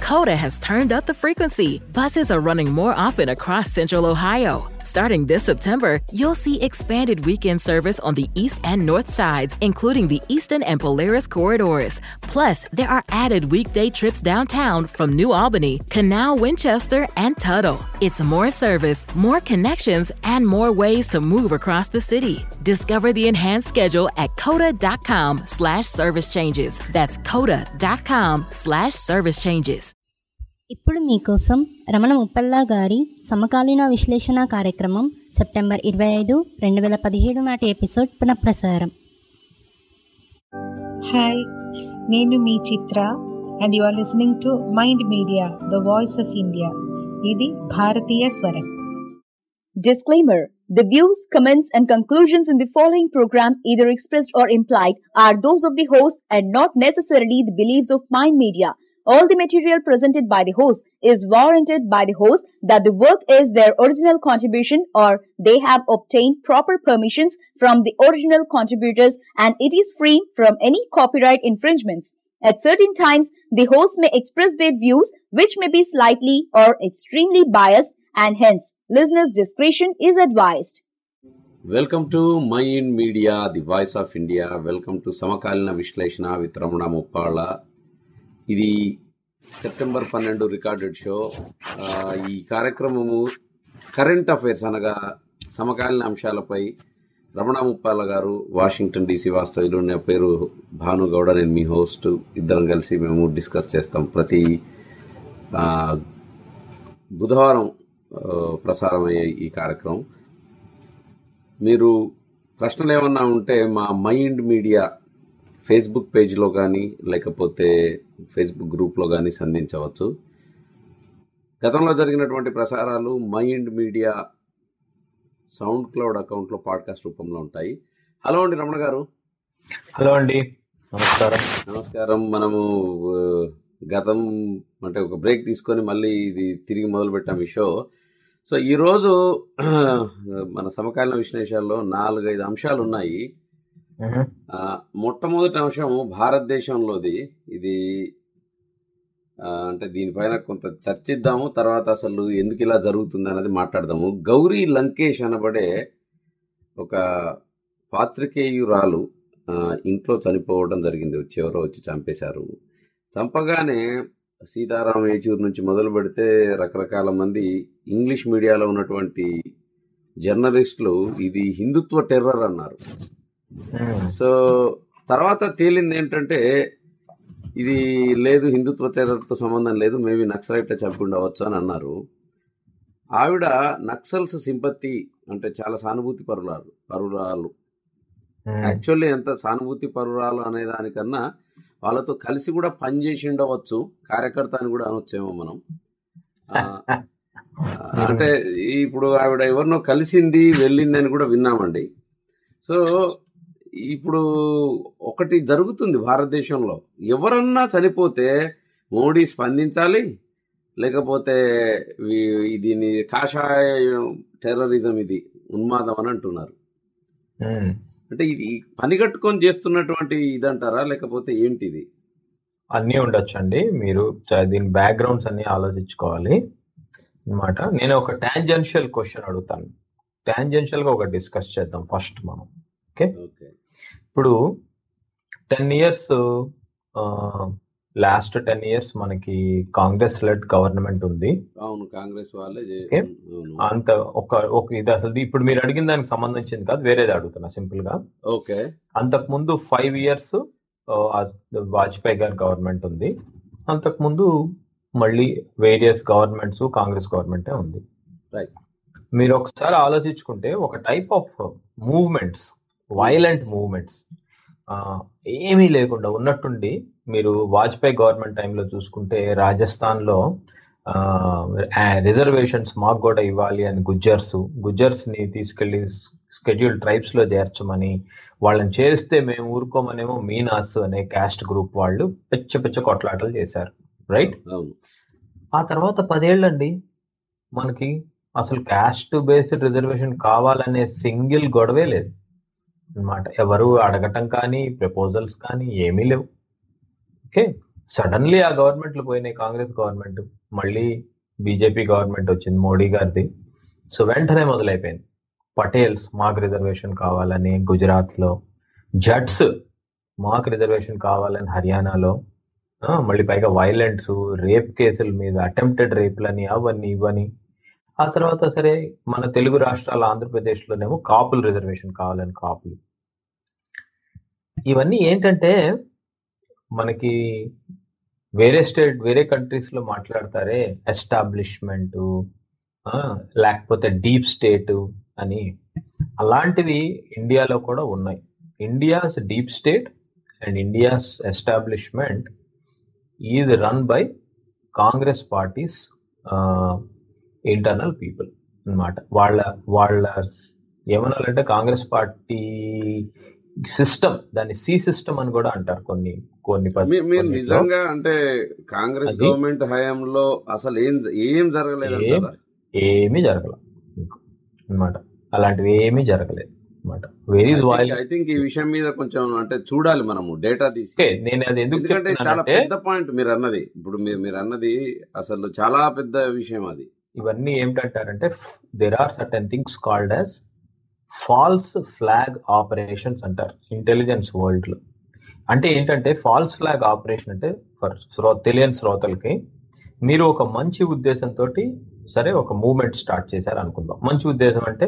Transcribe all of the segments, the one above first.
Coda has turned up the frequency. Buses are running more often across central Ohio. Starting this September, you'll see expanded weekend service on the east and north sides, including the Eastern and Polaris corridors. Plus, there are added weekday trips downtown from New Albany, Canal Winchester, and Tuttle. It's more service, more connections, and more ways to move across the city. Discover the enhanced schedule at coda.com slash service changes. That's coda.com slash service changes. ఇప్పుడు మీకోసం రమణ ముప్పల్లా గారి సమకాలీన విశ్లేషణ కార్యక్రమం September ఇరవై ఐదు రెండు వేల పదిహేడు నాటి ఎపిసోడ్ పునఃప్రసారం హాయ్ నేను మీ Chitra and you are listening to Mind Media the voice of India ఇది భారతీయ స్వరం Disclaimer The views, comments, and conclusions in the following program, either expressed or implied, are those of the host and not necessarily the beliefs of Mind Media. All the material presented by the host is warranted by the host that the work is their original contribution or they have obtained proper permissions from the original contributors and it is free from any copyright infringements. At certain times, the host may express their views which may be slightly or extremely biased and hence listeners' discretion is advised. Welcome to Mind Media the voice of India welcome to సమకాలీన విశ్లేషణ with Ramana Muppalla ఇది September పన్నెండు recorded show ఆ, ఈ కార్యక్రమము current affairs అనగా సమకాలీన అంశాలపై రమణ ముప్పాల గారు వాషింగ్టన్ డీసీ వాస్తవ్యులు నా పేరు భానుగౌడ నేను మీ హోస్ట్ ఇద్దరం కలిసి మేము డిస్కస్ చేస్తాం ప్రతి ఆ, బుధవారం ఆ, ప్రసారమయ్యే ఈ కార్యక్రమం మీరు ప్రశ్నలు ఏమన్నా ఉంటే మా మైండ్ మీడియా ఫేస్బుక్ పేజ్లో కానీ లేకపోతే ఫేస్బుక్ గ్రూప్లో కానీ సంధించవచ్చు గతంలో జరిగినటువంటి ప్రసారాలు మైండ్ మీడియా సౌండ్ క్లౌడ్ అకౌంట్లో పాడ్కాస్ట్ రూపంలో ఉంటాయి హలో అండి రమణ గారు హలో అండి నమస్కారం నమస్కారం మనము ఆ, గతం అంటే ఒక బ్రేక్ తీసుకొని మళ్ళీ ఇది తిరిగి మొదలు పెట్టాం ఈ షో సో ఈరోజు మన సమకాలీన విశ్లేషణలో నాలుగైదు అంశాలు ఉన్నాయి మ్మ్. ఆ, మొట్టమొదటి అంశం భారతదేశంలోది ఇది ఆ, అంటే దీనిపైన కొంత చర్చిద్దాము తర్వాత అసలు ఎందుకు ఇలా జరుగుతుంది అన్నది మాట్లాడదాము గౌరీ లంకేష్ అనబడే ఒక పాత్రికేయురాలు ఆ, ఇంట్లో చనిపోవడం జరిగింది వచ్చి ఎవరో వచ్చి చంపేశారు చంపగానే సీతారాం ఏచూరు నుంచి మొదలు పెడితే రకరకాల మంది ఇంగ్లీష్ మీడియాలో ఉన్నటువంటి జర్నలిస్టులు ఇది హిందుత్వ టెర్రర్ అన్నారు మ్మ్. సో తర్వాత తేలింది ఏంటంటే ఇది లేదు హిందుత్వ టెర్రర్తో సంబంధం లేదు మేబీ నక్సలైట్ చంపి ఉండవచ్చు అని అన్నారు ఆవిడ నక్సల్స్ సింపత్తి అంటే చాలా సానుభూతి పరురాలు పరురాలు మ్మ్. యాక్చువల్లీ ఎంత సానుభూతి పరురాలు అనే దానికన్నా వాళ్ళతో కలిసి కూడా పనిచేసి ఉండవచ్చు కార్యకర్త అని కూడా అనొచ్చేమో మనం ఆ, అంటే ఇప్పుడు ఆవిడ ఎవరినో కలిసింది వెళ్ళింది అని కూడా విన్నామండి సో ఇప్పుడు ఒకటి జరుగుతుంది భారతదేశంలో ఎవరన్నా చనిపోతే మోడీ స్పందించాలి లేకపోతే వీ- దీని కాషాయ టెర్రరిజం ఇది ఉన్మాదం అని అంటున్నారు మ్మ్. అంటే ఇది పని కట్టుకొని చేస్తున్నటువంటి ఇదంటారా లేకపోతే ఏంటిది అన్నీ ఉండొచ్చండి మీరు చ- దీని బ్యాక్గ్రౌండ్స్ అన్ని ఆలోచించుకోవాలి అన్నమాట నేను ఒక టాంజెన్షియల్ క్వశ్చన్ అడుగుతాను టాంజెన్షియల్ గా ఒక డిస్కస్ చేద్దాం ఫస్ట్ మనం ఓకే ఓకే ఇప్పుడు ten years last ten years మనకి కాంగ్రెస్ లెడ్ గవర్నమెంట్ ఉంది అవును కాంగ్రెస్ వాళ్ళే చే- ఓకే. అవును అంత ఒక ఒక ఇది అసలు ఇప్పుడు మీరు అడిగిన దానికి సంబంధించింది కాదు వేరేది అడుగుతున్నా సింపుల్ గా ఓకే అంతకు ముందు ఫైవ్ ఇయర్స్ వాజ్పేయి గారి గవర్నమెంట్ ఉంది అంతకు ముందు మళ్ళీ వేరియస్ గవర్నమెంట్స్ కాంగ్రెస్ గవర్నమెంటే ఉంది Right. మీరు ఒకసారి ఆలోచించుకుంటే ఒక type of movements violent movements ఏమీ లేకుండా ఉన్నట్టుండి మీరు వాజ్పేయి గవర్నమెంట్ టైంలో చూసుకుంటే రాజస్థాన్ లో రిజర్వేషన్స్ మాకు కూడా ఇవ్వాలి అని గుజ్జర్స్ గుజ్జర్స్ ని తీసుకెళ్లి స్కెడ్యూల్ ట్రైబ్స్ లో చేర్చమని వాళ్ళని చేరిస్తే మేము ఊరుకోమనేమో మీనాస్ అనే కాస్ట్ గ్రూప్ వాళ్ళు పిచ్చ పిచ్చ కొట్లాటలు చేశారు రైట్ అవును ఆ తర్వాత పదేళ్ళండి మనకి అసలు కాస్ట్ బేస్డ్ రిజర్వేషన్ కావాలనే సింగిల్ గొడవే లేదు అన్నమాట ఎవరు అడగటం కానీ ప్రపోజల్స్ కానీ ఏమీ లేవు ఓకే సడన్లీ ఆ గవర్నమెంట్లు పోయినాయి కాంగ్రెస్ గవర్నమెంట్ మళ్ళీ బీజేపీ గవర్నమెంట్ వచ్చింది మోడీ గారిది సో వెంటనే మొదలైపోయింది పటేల్స్ మాకు రిజర్వేషన్ కావాలని గుజరాత్ లో జట్స్ మాకు రిజర్వేషన్ కావాలని హర్యానాలో ఆ, మళ్ళీ పైగా వైలెంట్స్ రేప్ కేసుల మీద అటెంప్టెడ్ రేపులని అవన్నీ ఇవని ఆ తర్వాత సరే మన తెలుగు రాష్ట్రాల ఆంధ్రప్రదేశ్ లోనేమో కాపులు రిజర్వేషన్ కావాలని కాపులు ఇవన్నీ ఏంటంటే మనకి వేరే స్టేట్ వేరే కంట్రీస్ లో మాట్లాడతారే ఎస్టాబ్లిష్మెంట్ లేకపోతే డీప్ స్టేట్ అని అలాంటివి ఇండియాలో కూడా ఉన్నాయి India's deep state and India's establishment is run by Congress party's internal people అన్నమాట వాళ్ళ వాళ్ళ ఏమనాలంటే కాంగ్రెస్ పార్టీ సిస్టమ్ దాన్ని సి సిస్టమ్ అని కూడా అంటారు కొన్ని కొన్ని పద్- మీ- మీరు కొన్నిట్లో. నిజంగా అంటే కాంగ్రెస్ అది- గవర్నమెంట్ హయాంలో అసలు ఏం ఏం జరగలేదు ఏం- ఏమీ జరగల అన్నమాట అలాంటివి ఏమీ జరగలేదు అన్నమాట వెరీ వాయిల్ ఐ థింక్ ఈ విషయం మీద కొంచెం అంటే చూడాలి మనము డేటా తీసి ఓకే నేను అది ఎందుకు ఎందుకంటే చాలా చెప్తున్నానంటే పెద్ద పాయింట్ మీరు అన్నది ఇప్పుడు మీరు మీరు అన్నది అసలు చాలా పెద్ద విషయం అది ఇవన్నీ ఏమిటంటారంటే there are certain things called as false flag operations అంటారు ఇంటెలిజెన్స్ వరల్డ్ లో అంటే ఏంటంటే ఫాల్స్ ఫ్లాగ్ ఆపరేషన్ అంటే ఫర్ శ్రో తెలియని శ్రోతలకి మీరు ఒక మంచి ఉద్దేశంతో సరే ఒక మూవ్మెంట్ స్టార్ట్ చేశారు అనుకుందాం మంచి ఉద్దేశం అంటే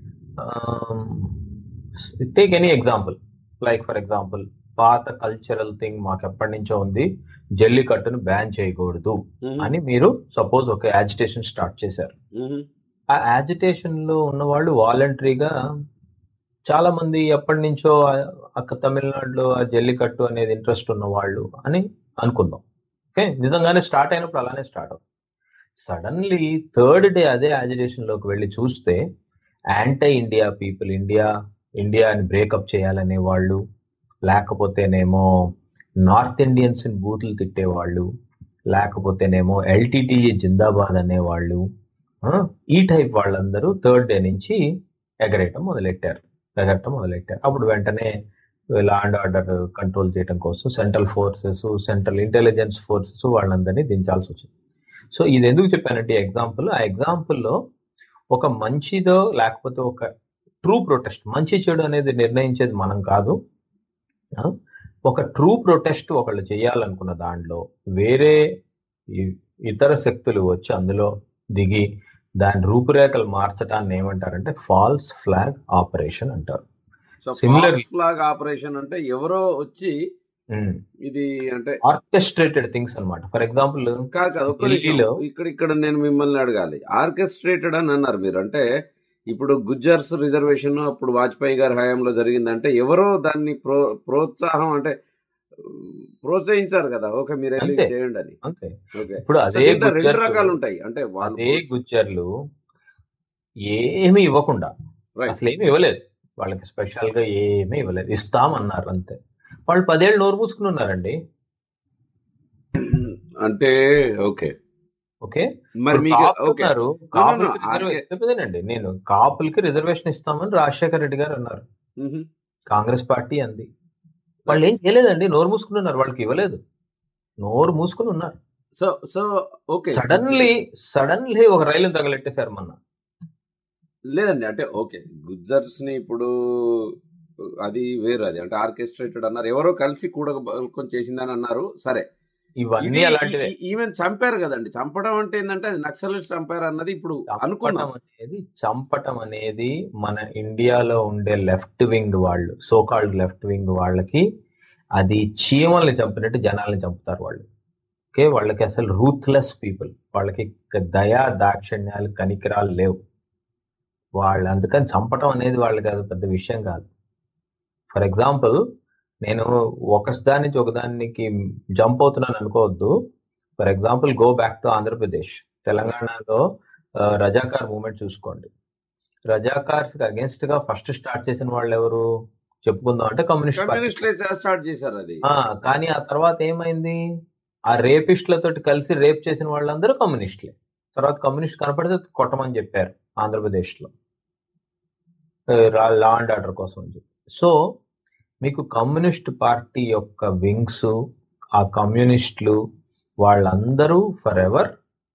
take any example like for example పాత కల్చరల్ థింగ్ మాకు ఎప్పటి నుంచో ఉంది జల్లికట్టును బ్యాన్ చేయకూడదు అని మీరు సపోజ్ ఒక యాజిటేషన్ స్టార్ట్ చేశారు ఆ యాజిటేషన్ లో ఉన్న వాళ్ళు వాలంటరీగా చాలా మంది ఎప్పటి నుంచో ఆ- అక్క తమిళనాడులో ఆ జల్లికట్టు అనేది ఇంట్రెస్ట్ ఉన్న వాళ్ళు అని అనుకుందాం ఓకే నిజంగానే స్టార్ట్ అయినప్పుడు అలానే స్టార్ట్ అవుతుంది సడన్లీ థర్డ్ డే అదే యాజిటేషన్ లోకి వెళ్ళి చూస్తే యాంటీ ఇండియా పీపుల్ ఇండియా ఇండియాని బ్రేకప్ చేయాలనే వాళ్ళు లేకపోతేనేమో నార్త్ ఇండియన్స్ బూతులు తిట్టేవాళ్ళు లేకపోతేనేమో ఎల్టీటీఈ జిందాబాద్ అనేవాళ్ళు ఆ, ఈ టైప్ వాళ్ళందరూ థర్డ్ డే నుంచి ఎగరేయటం మొదలెట్టారు ఎగరటం మొదలెట్టారు అప్పుడు వెంటనే లా అండ్ ఆర్డర్ కంట్రోల్ చేయడం కోసం central forces central intelligence forces వాళ్ళందరినీ దించాల్సి వచ్చింది సో ఇది ఎందుకు చెప్పానంటే ఎగ్జాంపుల్ ఆ ఎగ్జాంపుల్లో ఒక మంచిదో లేకపోతే ఒక ట్రూ ప్రొటెస్ట్ మంచి చెడు అనేది నిర్ణయించేది మనం కాదు ఆ, ఒక ట్రూ ప్రొటెస్ట్ ఒకళ్ళు చేయాలనుకున్న దాంట్లో వేరే ఈ- ఇతర శక్తులు వచ్చి అందులో దిగి దాని రూపురేఖలు మార్చడాన్ని ఏమంటారంటే ఫాల్స్ ఫ్లాగ్ ఆపరేషన్ అంటారు సో Similarly- ఫ్లాగ్ ఆపరేషన్ అంటే ఎవరో వచ్చి ఇది అంటే ఆర్కెస్ట్రేటెడ్ థింగ్స్ అన్నమాట ఫర్ ఎగ్జాంపుల్ కాదు కాదు ఒక్క నిమిషం. ఢిల్లీలో ఇక్కడ ఇక్కడ నేను మిమ్మల్ని అడగాలి ఆర్కెస్ట్రేటెడ్ అని అన్నారు మీరు అంటే ఇప్పుడు గుజ్జర్స్ రిజర్వేషన్ అప్పుడు వాజ్పేయి గారి హయాంలో జరిగిందంటే ఎవరో దాన్ని ప్రో ప్రోత్సాహం అంటే ఉమ్, ప్రోత్సహించారు కదా ఓకే మీరు వెళ్ళి అంతే. చేయండి అని అంతే ఓకే ఇప్పుడు సో అదే దీంట్లో రెండు గుజ్జర్లు- రకాలు ఉంటాయి అంటే వాళ్ళు అదే గుజ్జర్లు ఏమి ఇవ్వకుండా Right. అసలు ఏమి ఇవ్వలేదు వాళ్ళకి స్పెషల్ గా ఏమీ ఇవ్వలేదు ఇస్తామన్నారు అంతే వాళ్ళు పదేళ్ళు నోరు మూసుకుని ఉన్నారండి అంటే ఓకే ఓకే మరి ఇప్పుడు మీకు కాపులు ఓకే ఉన్నారు. no, కాపులకి no, రిజర్వే- ఆర్కే- చెప్పేదేనండి నేను కాపులకి రిజర్వేషన్ ఇస్తామని రాజశేఖర రెడ్డి గారు అన్నారు మ్హూ. కాంగ్రెస్ పార్టీ అంది వాళ్ళు ఏం చేయలేదండి నోరు మూసుకుని ఉన్నారు వాళ్ళకి ఇవ్వలేదు నోరు మూసుకుని ఉన్నారు so so okay suddenly suddenly ఒక రైలు తగలెట్టేశారు మొన్న లేదండి అంటే ఓకే గుజ్జర్స్ ని ఇప్పుడు అది వేరు అది అంటే ఆర్కెస్ట్రేటెడ్ అన్నారు ఎవరో కలిసి కూడగొని చేసిందని అన్నారు సరే ఇవన్నీ అలాంటివే ఈవెన్ చంపారు కదండి చంపడం అంటే ఏంటంటే అది నక్సలైట్స్ చంపారు అన్నది ఇప్పుడు అనుకున్నాం చంపటం అనేది చంపటం అనేది మన ఇండియాలో ఉండే లెఫ్ట్ వింగ్ వాళ్ళు సోకాల్డ్ లెఫ్ట్ వింగ్ వాళ్ళకి అది చీమల్ని చంపినట్టు జనాల్ని చంపుతారు వాళ్ళు ఓకే వాళ్ళకి అసలు రూత్లెస్ పీపుల్ వాళ్ళకి దయా దాక్షిణ్యాలు కనికరాలు లేవు వాళ్ళు అందుకని చంపటం అనేది వాళ్ళకి అది పెద్ద విషయం కాదు ఫర్ ఎగ్జాంపుల్ నేను ఒక దాని నుంచి ఒకదానికి జంప్ అవుతున్నాను అనుకోవద్దు for example go back to Andhra Pradesh తెలంగాణలో ఆ, రజాకార్ మూమెంట్ చూసుకోండి రజాకార్స్ కి అగేన్స్ట్ గా ఫస్ట్ స్టార్ట్ చేసిన వాళ్ళు ఎవరు చెప్పుకుందాం అంటే కమ్యూనిస్ట్ పార్టీ కమ్యూనిస్టులే స్టార్ట్ చేశారు అది ఆ, కానీ ఆ తర్వాత ఏమైంది ఆ రేపిస్టులతోటి కలిసి రేప్ చేసిన వాళ్ళందరూ కమ్యూనిస్టులే తర్వాత కమ్యూనిస్ట్ కనపడితే కొట్టమని చెప్పారు ఆంధ్రప్రదేశ్ లో లా అండ్ ఆర్డర్ కోసం అని చెప్పి సో మీకు కమ్యూనిస్ట్ పార్టీ యొక్క వింగ్స్ ఆ కమ్యూనిస్టులు వాళ్ళందరూ for ever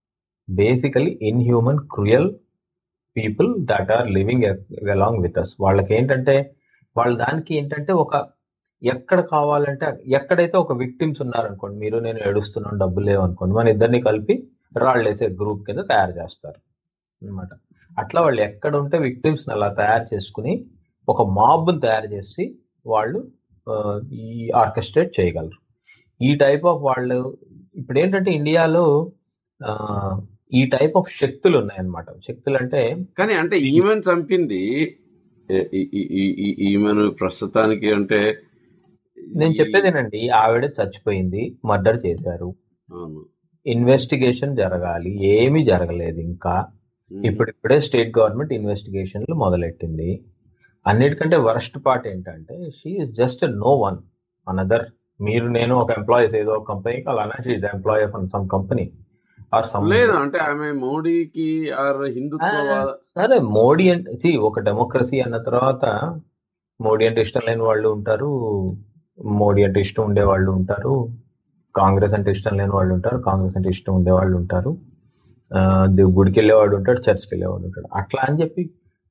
basically inhuman cruel people that are living along with us వాళ్ళకి ఏంటంటే వాళ్ళ దానికి ఏంటంటే ఒక ఎక్కడ కావాలంటే ఎక్కడైతే ఒక విక్టిమ్స్ ఉన్నారనుకోండి మీరు నేను ఏడుస్తున్నాను డబ్బులు లేవు అనుకోండి మన ఇద్దరిని కలిపి రాళ్ళు వేసే గ్రూప్ కింద తయారు చేస్తారు అన్నమాట అట్లా వాళ్ళు ఎక్కడ ఉంటే విక్టిమ్స్ అలా తయారు చేసుకుని ఒక మాబ్ని తయారు చేసి వాళ్ళు ఆ, ఈ ఆర్కెస్ట్రేట్ చేయగలరు ఈ టైప్ ఆఫ్ వాళ్ళు ఇప్పుడు ఏంటంటే ఇండియాలో ఆ, ఈ టైప్ ఆఫ్ శక్తులు ఉన్నాయన్నమాట శక్తులు అంటే కానీ అంటే ఈమెను చంపింది ఏ- ఈ- ఈ- ఈ- ఈ- ఈమెను ప్రస్తుతానికి అంటే నేను ఈ- చెప్పేదేనండి ఆవిడ చచ్చిపోయింది మర్డర్ చేశారు అవును ఇన్వెస్టిగేషన్ జరగాలి ఏమీ జరగలేదు ఇంకా ఉమ్. ఇప్పుడిప్పుడే స్టేట్ గవర్నమెంట్ ఇన్వెస్టిగేషన్లు మొదలెట్టింది అన్నిటికంటే వరస్ట్ పార్ట్ ఏంటంటే she is just no one another మీరు నేను ఒక ఎంప్లాయీస్ ఏదో ఒక కంపెనీకి అలానే she is employee of some company or some లేదు అంటే ఆమె మోడీకి ఆర్ హిందుత్వవాద సరే మోడీ అంటే see, ఒక డెమోక్రసీ అన్న తర్వాత మోడీ అంటే ఇష్టం లేని వాళ్ళు ఉంటారు మోడీ అంటే ఇష్టం ఉండే వాళ్ళు ఉంటారు కాంగ్రెస్ అంటే ఇష్టం లేని వాళ్ళు ఉంటారు కాంగ్రెస్ అంటే ఇష్టం ఉండే వాళ్ళు ఉంటారు ఆ, ది- గుడికి వెళ్ళేవాడు ఉంటాడు చర్చ్కి వెళ్ళేవాడు ఉంటాడు అట్లా అని చెప్పి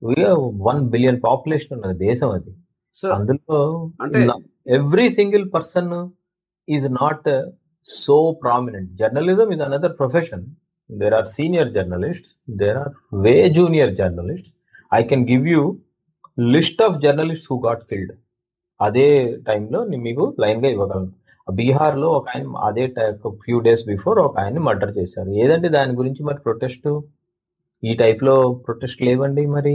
వన్ బిలియన్ పాపులేషన్ ఉన్నది దేశం అది సో అందులో అంటే every single person is not so prominent journalism is another profession there are senior journalist there are way junior journalist I can give you list of journalist who got killed అదే టైంలో మీకు line గా ఇవ్వగలను బీహార్ లో ఒక ఆయన అదే few days before ఒక ఆయన్ని మర్డర్ చేశారు ఏదండి దాని గురించి మరి ప్రొటెస్ట్ ఈ టైప్ లో ప్రొటెస్ట్ లేవండి మరి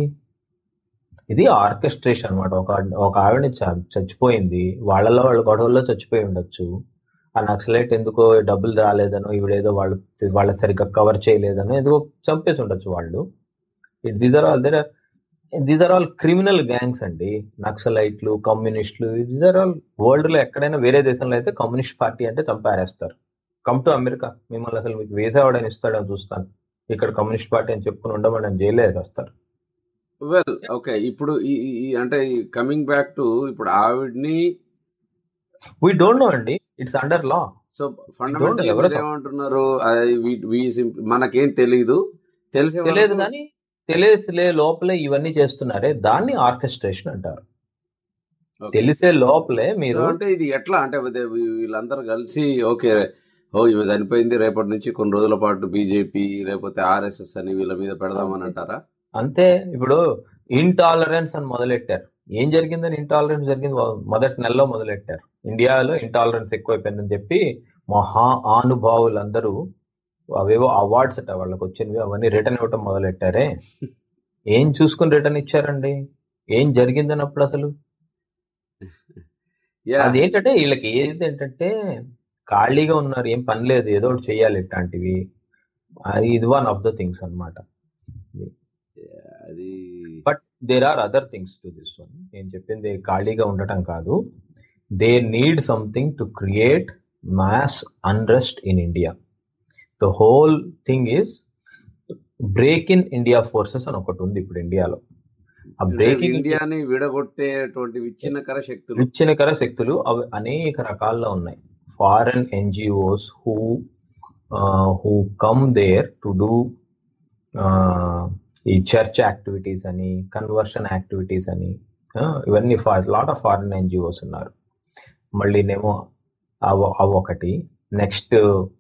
ఇది ఆర్కెస్ట్రేషన్ అన్నమాట ఒక ఒక ఆవిడ చ- చచ్చిపోయింది వాళ్ళలో వాళ్ళ గొడవల్లో చచ్చిపోయి ఉండొచ్చు ఆ నక్సలైట్ ఎందుకో డబ్బులు రాలేదనో ఈవిడేదో వాళ్ళు వాళ్ళ సరిగ్గా కవర్ చేయలేదనో ఎందుకో చంపేసి ఉండొచ్చు వాళ్ళు these are all there these are all criminal gangs అండి నక్సలైట్లు కమ్యూనిస్టులు దీస్ ఆర్ ఆల్ వరల్డ్ లో ఎక్కడైనా వేరే దేశంలో అయితే కమ్యూనిస్ట్ పార్టీ అంటే చంపారేస్తారు కమ్ టు అమెరికా మిమ్మల్ని అసలు మీకు వేసేవాడని ఇస్తాడని చూస్తాను ఇక్కడ కమ్యూనిస్ట్ పార్టీ అని చెప్పుకుని ఉండమని అని జైలు వేసేస్తారు వెల్ ఓకే ఇప్పుడు ఈ ఈ- ఈ అంటే కమింగ్ బ్యాక్ టు ఇప్పుడు ఆవిడ్ని వీ డోంట్ నో అండి it's under law so fundamental ఎవరో ఏమంటున్నారు అది we- we sim- మనకేం తెలీదు తెలిసే వరకు- తెలియదు కానీ తెలిసే లోపలే ఇవన్నీ చేస్తున్నారే దాన్ని ఆర్కెస్ట్రేషన్ అంటారు Okay. తెలిసే లోపలే మీరు సో అంటే ఇది ఎట్లా అంటే వీళ్ళ- వీళ్ళందరూ కలిసి ఓకే ఓ ఈమె చనిపోయింది రేపటి నుంచి కొన్ని రోజుల పాటు బీజేపీ లేకపోతే ఆర్ఎస్ఎస్ అని వీళ్ళ మీద పెడదామని అంటారా అంతే ఇప్పుడు ఇంటాలరెన్స్ అని మొదలెట్టారు ఏం జరిగిందని ఇంటాలరెన్స్ జరిగింది వా- మొదటి నెలలో మొదలెట్టారు ఇండియాలో ఇంటాలరెన్స్ ఎక్కువైపోయిందని చెప్పి మహా ఆనుభావులందరూ అవేవో అవార్డ్స్ అట వాళ్ళకి వచ్చినవి అవన్నీ రిటర్న్ ఇవ్వటం మొదలెట్టారే ఏం చూసుకుని రిటర్న్ ఇచ్చారండి ఏం జరిగిందని అప్పుడు అసలు Yeah. అదేంటంటే వీళ్ళకి ఏది ఏంటంటే ఖాళీగా ఉన్నారు ఏం పని లేదు ఏదో ఒకటి చేయాలి ఇట్లాంటివి అది ఇది వన్ ఆఫ్ ద థింగ్స్ అన్నమాట అది but there are other things to this one నేను చెప్పింది ఖాళీగా ఉండటం కాదు they need something to create mass unrest in India the whole thing is break in India forces అని ఒకటి ఉంది ఇప్పుడు ఇండియాలో ఆ అంటే బ్రేకింగ్ ఇండియాని విడగొట్టేటువంటి విచ్ఛిన్నకర శక్తులు విచ్ఛిన్నకర శక్తులు అవి అనేక రకాల్లో ఉన్నాయి foreign NGOs who who come there to do ఈ చర్చ్ యాక్టివిటీస్ అని కన్వర్షన్ యాక్టివిటీస్ అని uh, ఇవన్నీ లాట్ ఆఫ్ ఫారెన్ ఎన్జిఓస్ ఉన్నారు మళ్ళీనేమో అవ అవి ఒకటి నెక్స్ట్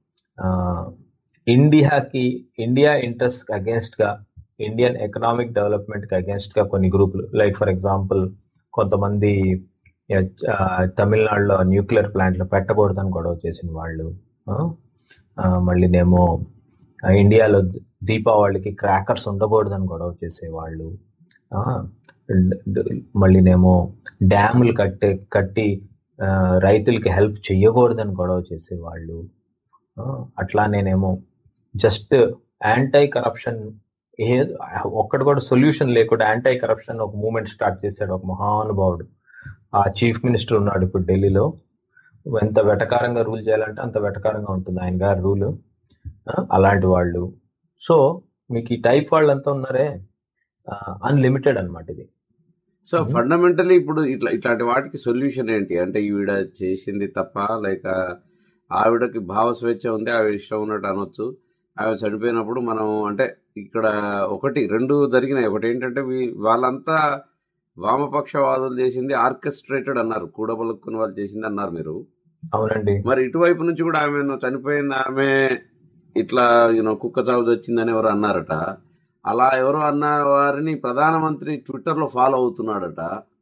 ఇండియాకి ఇండియా ఇంట్రెస్ట్ అగేన్స్ట్ గా ఇండియన్ ఎకనామిక్ డెవలప్మెంట్ కి అగేన్స్ట్ గా కొన్ని గ్రూపులు లైక్ ఫర్ ఎగ్జాంపుల్ కొంతమంది ఆ, తమిళనాడులో న్యూక్లియర్ ప్లాంట్లు పెట్టకూడదని గొడవ చేసిన వాళ్ళు ఆ, ఆ, మళ్ళీనేమో ఆ, ఇండియాలో దీపావళికి క్రాకర్స్ ఉండకూడదని గొడవ చేసేవాళ్ళు ఆ, డ- డ- మళ్ళీనేమో డ్యాములు కట్టి కట్టి ఆ, రైతులకి హెల్ప్ చెయ్యకూడదని గొడవ చేసేవాళ్ళు ఆ, అట్లానేనేమో జస్ట్ యాంటై కరప్షన్ ఏ ఒక్కటి కూడా సొల్యూషన్ లేకుండా యాంటై కరప్షన్ ఒక మూమెంట్ స్టార్ట్ చేశాడు ఒక మహానుభావుడు ఆ చీఫ్ మినిస్టర్ ఉన్నాడు ఇప్పుడు ఢిల్లీలో ఎంత వెటకారంగా రూల్ చేయాలంటే అంత వెటకారంగా ఉంటుంది ఆయన గారి రూల్ అలాంటి వాళ్ళు సో మీకు ఈ టైప్ వాళ్ళంతా ఉన్నారే అన్లిమిటెడ్ అన్నమాట ఇది సో Mhm. ఫండమెంటలీ ఇప్పుడు ఇట్లా ఇట్లాంటి వాటికి సొల్యూషన్ ఏంటి అంటే ఈవిడ చేసింది తప్ప లేక ఆవిడకి భావ స్వేచ్ఛ ఉంది ఆవిడ ఇష్టం ఉన్నట్టు అనొచ్చు ఆవిడ చనిపోయినప్పుడు మనం అంటే ఇక్కడ ఒకటి రెండు జరిగినాయి ఒకటి ఏంటంటే వీ- వాళ్ళంతా వామపక్షవాదులు చేసింది ఆర్కెస్ట్రేటెడ్ అన్నారు కూడబలుక్కుని వాళ్ళు చేసింది అన్నారు మీరు అవునండి మరి ఇటువైపు నుంచి కూడా ఆమె చనిపోయిన ఆమె ఇట్లా యూనో కుక్క చావు వచ్చిందని ఎవరు అన్నారట అలా ఎవరో అన్న వారిని ప్రధానమంత్రి ట్విట్టర్లో ఫాలో అవుతున్నాడట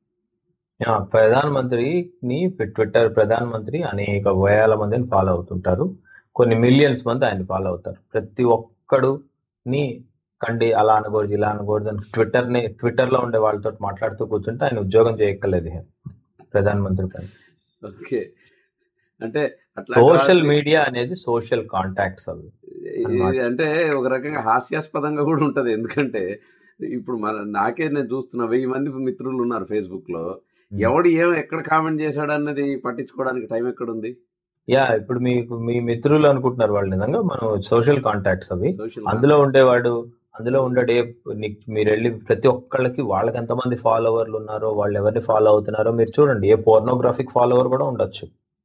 యా, ప్రధానమంత్రిని ట్విట్టర్ ప్రధానమంత్రి అనేక వేల మందిని ఫాలో అవుతుంటారు కొన్ని మిలియన్స్ మంది ఆయన ఫాలో అవుతారు ప్రతి ఒక్కడుని కండి అలా అనకూడదు ఇలా అనకూడదు అని ట్విట్టర్ ని ట్విట్టర్ లో ఉండే వాళ్ళతో మాట్లాడుతూ కూర్చుంటే ఆయన ఉద్యోగం చేయక్కర్లేదు ప్రధానమంత్రి పని ఓకే అంటే అట్లా సోషల్ కాదు. మీడియా అనేది సోషల్ కాంటాక్ట్స్ అవి అన్నమాట. ఇది అంటే ఒక రకంగా హాస్యాస్పదంగా కూడా ఉంటది ఎందుకంటే ఇప్పుడు మన నాకే నేను చూస్తున్నా వెయ్యి మంది మిత్రులు ఉన్నారు ఫేస్బుక్ లో ఎవడు ఏం ఎక్కడ కామెంట్ చేశాడు అన్నది పట్టించుకోవడానికి టైం ఎక్కడుంది యా ఇప్పుడు మీకు మీ మిత్రులు అనుకుంటున్నారు వాళ్ళు నిజంగా మనం సోషల్ కాంటాక్ట్స్ అవి సోషల్ అందులో ఉండేవాడు అందులో ఉండడే నీకు మీరు వెళ్ళి ప్రతి ఒక్కళ్ళకి వాళ్ళకి ఎంతమంది ఫాలోవర్లు ఉన్నారో వాళ్ళు ఎవరిని ఫాలో అవుతున్నారో మీరు చూడండి ఏ పోర్నోగ్రాఫిక్ ఫాలోవర్ కూడా ఉండొచ్చు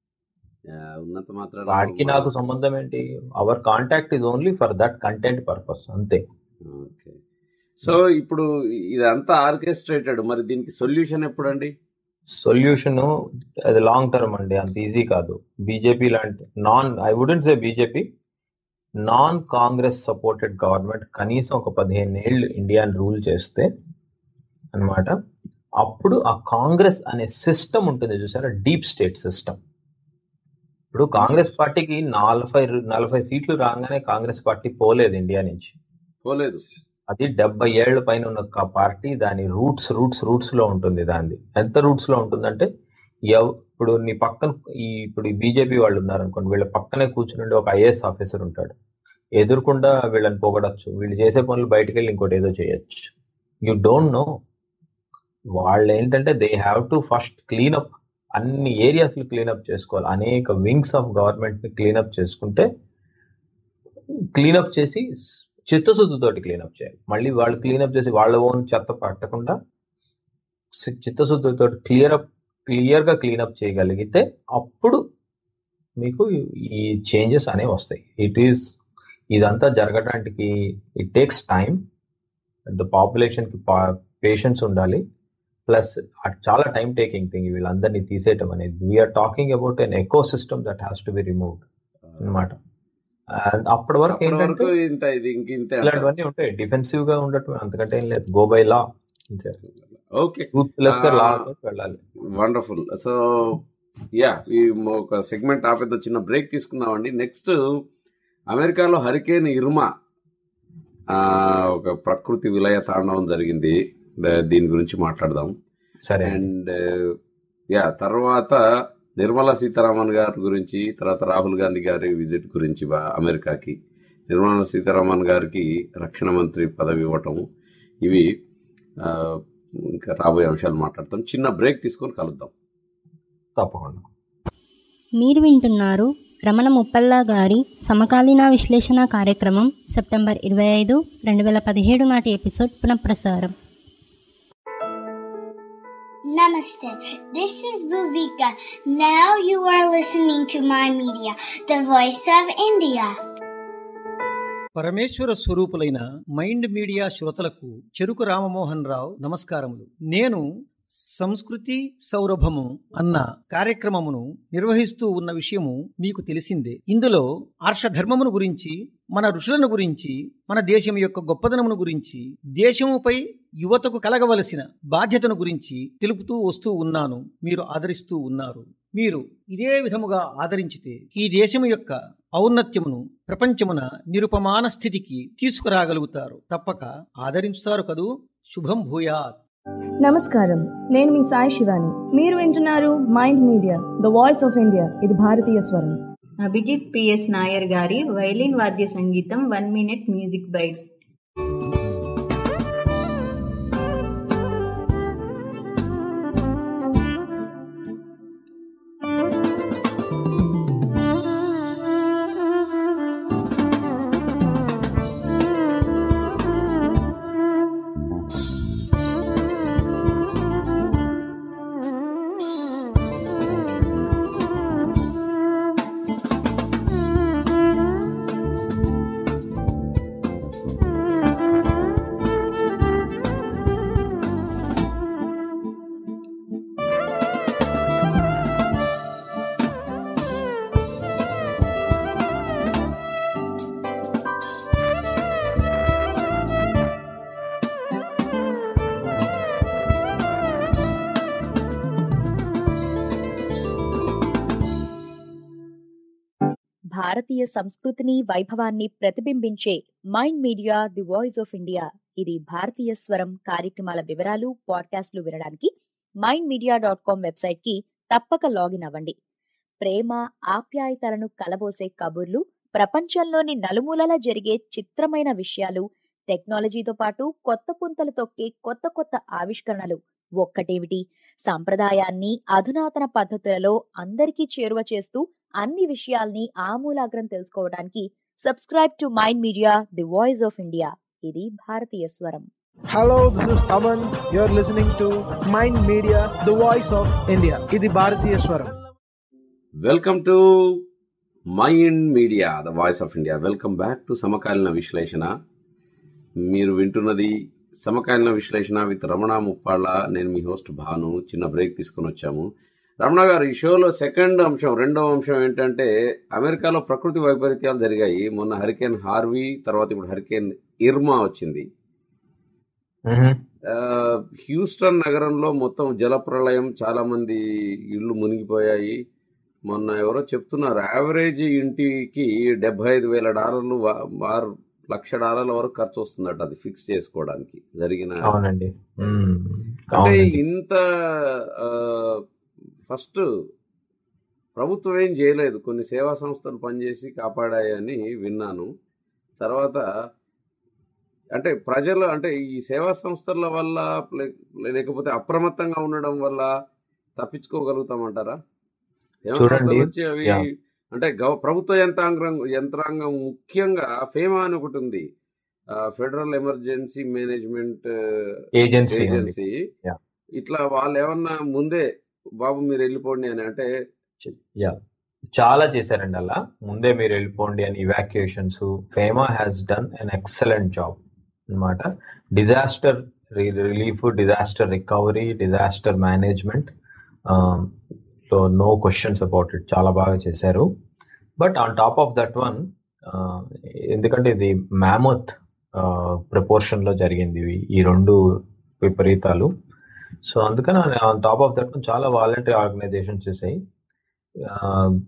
ఉన్నంత మాత్రం వాడికి నాకు సంబంధం ఏంటి our contact is only for that content purpose అంతే ఓకే సో ఇప్పుడు ఇదంతా ఆర్కెస్ట్రేటెడ్ మరి దీనికి సొల్యూషన్ ఎప్పుడండి సొల్యూషన్ అది లాంగ్ టర్మ్ అండి అంత ఈజీ కాదు బీజేపీ లాంటి non I wouldn't say BJP non Congress supported government కనీసం ఒక పదిహేను ఏళ్ళు ఇండియాని రూల్ చేస్తే అన్నమాట అప్పుడు ఆ కాంగ్రెస్ అనే సిస్టమ్ ఉంటుంది చూసారా డీప్ స్టేట్ సిస్టమ్ ఇప్పుడు కాంగ్రెస్ పార్టీకి నలభై నలభై సీట్లు రాగానే కాంగ్రెస్ పార్టీ పోలేదు ఇండియా నుంచి పోలేదు అది డెబ్బై ఏళ్ల పైన ఉన్న ఒక పార్టీ దాని రూట్స్ రూట్స్ రూట్స్ లో ఉంటుంది దాన్ని ఎంత రూట్స్ లో ఉంటుందంటే ఎవ్ ఇప్పుడు నీ పక్కన ఈ ఇప్పుడు బీజేపీ వాళ్ళు ఉన్నారు అనుకోండి వీళ్ళ పక్కనే కూర్చుని ఒక ఐఏఎస్ ఆఫీసర్ ఉంటాడు ఎదురుకుండా వీళ్ళని పొగడచ్చు వీళ్ళు చేసే పనులు బయటకు వెళ్ళి ఇంకోటి ఏదో చేయొచ్చు యు డోంట్ నో వాళ్ళు ఏంటంటే they have to first cleanup అన్ని ఏరియాస్ క్లీనప్ చేసుకోవాలి అనేక వింగ్స్ ఆఫ్ గవర్నమెంట్ ని క్లీనప్ చేసుకుంటే క్లీనప్ చేసి చిత్తశుద్ధితోటి క్లీనప్ చేయాలి మళ్ళీ వాళ్ళు క్లీనప్ చేసి వాళ్ళ ఓన్ చెత్త పట్టకుండా సి- చిత్తశుద్ధితో క్లియర్ అప్ క్లియర్ గా క్లీనప్ చేయగలిగితే అప్పుడు మీకు ఈ చేంజెస్ అనేవి వస్తాయి ఇట్ ఈస్ ఇదంతా జరగడానికి it takes time the population కి పేషెన్స్ ఉండాలి ప్లస్ చాలా టైం టేకింగ్ థింగ్ వీళ్ళందరినీ తీసేయటం అనేది we're talking about an ecosystem that has to be removed అనమాట అప్పటి వరకు అప్పటి ఏంటంటే వరకు ఇంత ఇది ఇంక ఇంతే ఇలాంటివన్నీ ఉంటాయి డిఫెన్సివ్ గా ఉండటం అంతకంటే ఏం లేదు గో బై లా అంతే ఓకే రూత్లెస్ గా లా ఆ, వెళ్ళాలి వండర్ఫుల్ సో యా ఈ ఒక సెగ్మెంట్ ఆపేద్దాం చిన్న బ్రేక్ తీసుకుందామండి నెక్స్ట్ అమెరికాలో హరికేన్ ఇర్మా ఆ, ఒక ప్రకృతి విలయ తాండవం జరిగింది ద- దీని గురించి మాట్లాడదాం సరే అండ్ యా తర్వాత నిర్మలా సీతారామన్ గారి గురించి తర్వాత రాహుల్ గాంధీ గారి విజిట్ గురించి బా- అమెరికాకి నిర్మలా సీతారామన్ గారికి రక్షణ మంత్రి పదవి ఇవ్వటం ఇవి ఆ, ఇంకా రాబోయే అంశాలు మాట్లాడతాం చిన్న బ్రేక్ తీసుకొని కలుద్దాం తప్పకుండా మీరు వింటున్నారు రమణ ముప్పల్లా గారి సమకాలీన విశ్లేషణ కార్యక్రమం సెప్టెంబర్ ఇరవై ఐదు రెండు వేల పదిహేడు నాటి ఎపిసోడ్ పునఃప్రసారం Namaste. This is Bhuvika. Now you are listening to my media, the voice of India. పరమేశ్వర స్వరూపులైన మైండ్ మీడియా శ్రోతలకు చెరుకు రామమోహన్ రావు నమస్కారములు నేను సంస్కృతి సౌరభము అన్న కార్యక్రమమును నిర్వహిస్తూ ఉన్న విషయము మీకు తెలిసిందే ఇందులో ఆర్షధర్మమును గురించి మన ఋషులను గురించి మన దేశం యొక్క గొప్పదనమును గురించి దేశముపై యువతకు కలగవలసిన బాధ్యతను గురించి తెలుపుతూ వస్తూ ఉన్నాను మీరు ఆదరిస్తూ ఉన్నారు మీరు ఇదే విధముగా ఆదరించితే ఈ దేశము యొక్క ఔన్నత్యమును ప్రపంచమున నిరుపమాన స్థితికి తీసుకురాగలుగుతారు తప్పక ఆదరించుతారు కదూ శుభం భూయాత్ నమస్కారం నేను మీ సాయి శివాని మీరు వింటున్నారు Mind Media the voice of India ఇది భారతీయ స్వరం అభిజిత్ పిఎస్ నాయర్ గారి వైలిన్ వాద్య సంగీతం వన్ మినిట్ మ్యూజిక్ బైట్ భారతీయ సంస్కృతిని వైభవాన్ని ప్రతిబింబించే Mind Media the voice of India ఇది భారతీయ స్వరం కార్యక్రమాల వివరాలు పాడ్కాస్ట్లు వినడానికి Mind Media dot com website కి తప్పక లాగిన్ అవ్వండి ప్రేమ ఆప్యాయతలను కలబోసే కబుర్లు ప్రపంచంలోని నలుమూలల జరిగే చిత్రమైన విషయాలు టెక్నాలజీతో పాటు కొత్త పుంతలు తొక్కే కొత్త కొత్త ఆవిష్కరణలు ఒక్కటేమిటి సాంప్రదాయాన్ని అధునాతన పద్ధతులలో అందరికీ చేరువ చేస్తూ అన్ని విషయాల్ని ఆమూలాగ్రం తెలుసుకోవడానికి subscribe to Mind Media the voice of India ఇది భారతీయ స్వరం Hello, this is Taman. You're listening to Mind Media, the voice of India. ఇది భారతీయ స్వరం welcome to Mind Media the voice of India welcome back to సమకాలీన విశ్లేషణ మీరు వింటున్నది సమకాలీన విశ్లేషణ విత్ రమణ ముప్పాళ్ళ నేను మీ హోస్ట్ భాను చిన్న బ్రేక్ తీసుకొని వచ్చాము రమణ గారు ఈ షోలో సెకండ్ అంశం రెండవ అంశం ఏంటంటే అమెరికాలో ప్రకృతి వైపరీత్యాలు జరిగాయి మొన్న హరికేన్ హార్వీ తర్వాత ఇప్పుడు హరికేన్ ఇర్మా వచ్చింది ఆ, హ్యూస్టన్ నగరంలో మొత్తం జలప్రళయం చాలా మంది ఇళ్ళు మునిగిపోయాయి మొన్న ఎవరో చెప్తున్నారు యావరేజ్ ఇంటికి డెబ్బై ఐదు వేల డాలర్లు వా- వారు లక్ష డాలర్ల వరకు ఖర్చు వస్తుందట అది ఫిక్స్ చేసుకోవడానికి జరిగిన అవునండి మ్మ్. అంటే అవునండి ఇంత ఫస్ట్ ప్రభుత్వం ఏం చేయలేదు కొన్ని సేవా సంస్థలు పనిచేసి కాపాడాయని విన్నాను తర్వాత అంటే ప్రజలు అంటే ఈ సేవా సంస్థల వల్ల లే- లేకపోతే అప్రమత్తంగా ఉండడం వల్ల తప్పించుకోగలుగుతామంటారా సేవా చూడండి సంస్థలు వచ్చి అవి యా అంటే గవ ప్రభుత్వ యంత్రాంగం యంత్రాంగం ముఖ్యంగా ఫేమా అని ఒకటి ఉంది ఫెడరల్ ఎమర్జెన్సీ మేనేజ్మెంట్ ఏజెన్సీ అండి ఏజెన్సీ యా ఇట్లా వాళ్ళు ఏమన్నా ముందే బాబు మీరు వెళ్ళిపోండి అని అంటే యా చాలా చేశారండి అలా ముందే మీరు వెళ్ళిపోండి అని evacuations FEMA has done an excellent job అన్నమాట disaster relief disaster recovery disaster management so no questions about it చాలా బాగా చేశారు but on top of that one ఎందుకంటే ఇది మ్యామత్ ప్రపోర్షన్ లో జరిగింది ఇవి ఈ రెండు విపరీతాలు సో అందుకని ఆన్ టాప్ ఆఫ్ దట్ చాలా వాలంటరీ ఆర్గనైజేషన్ చేసాయి ఆ,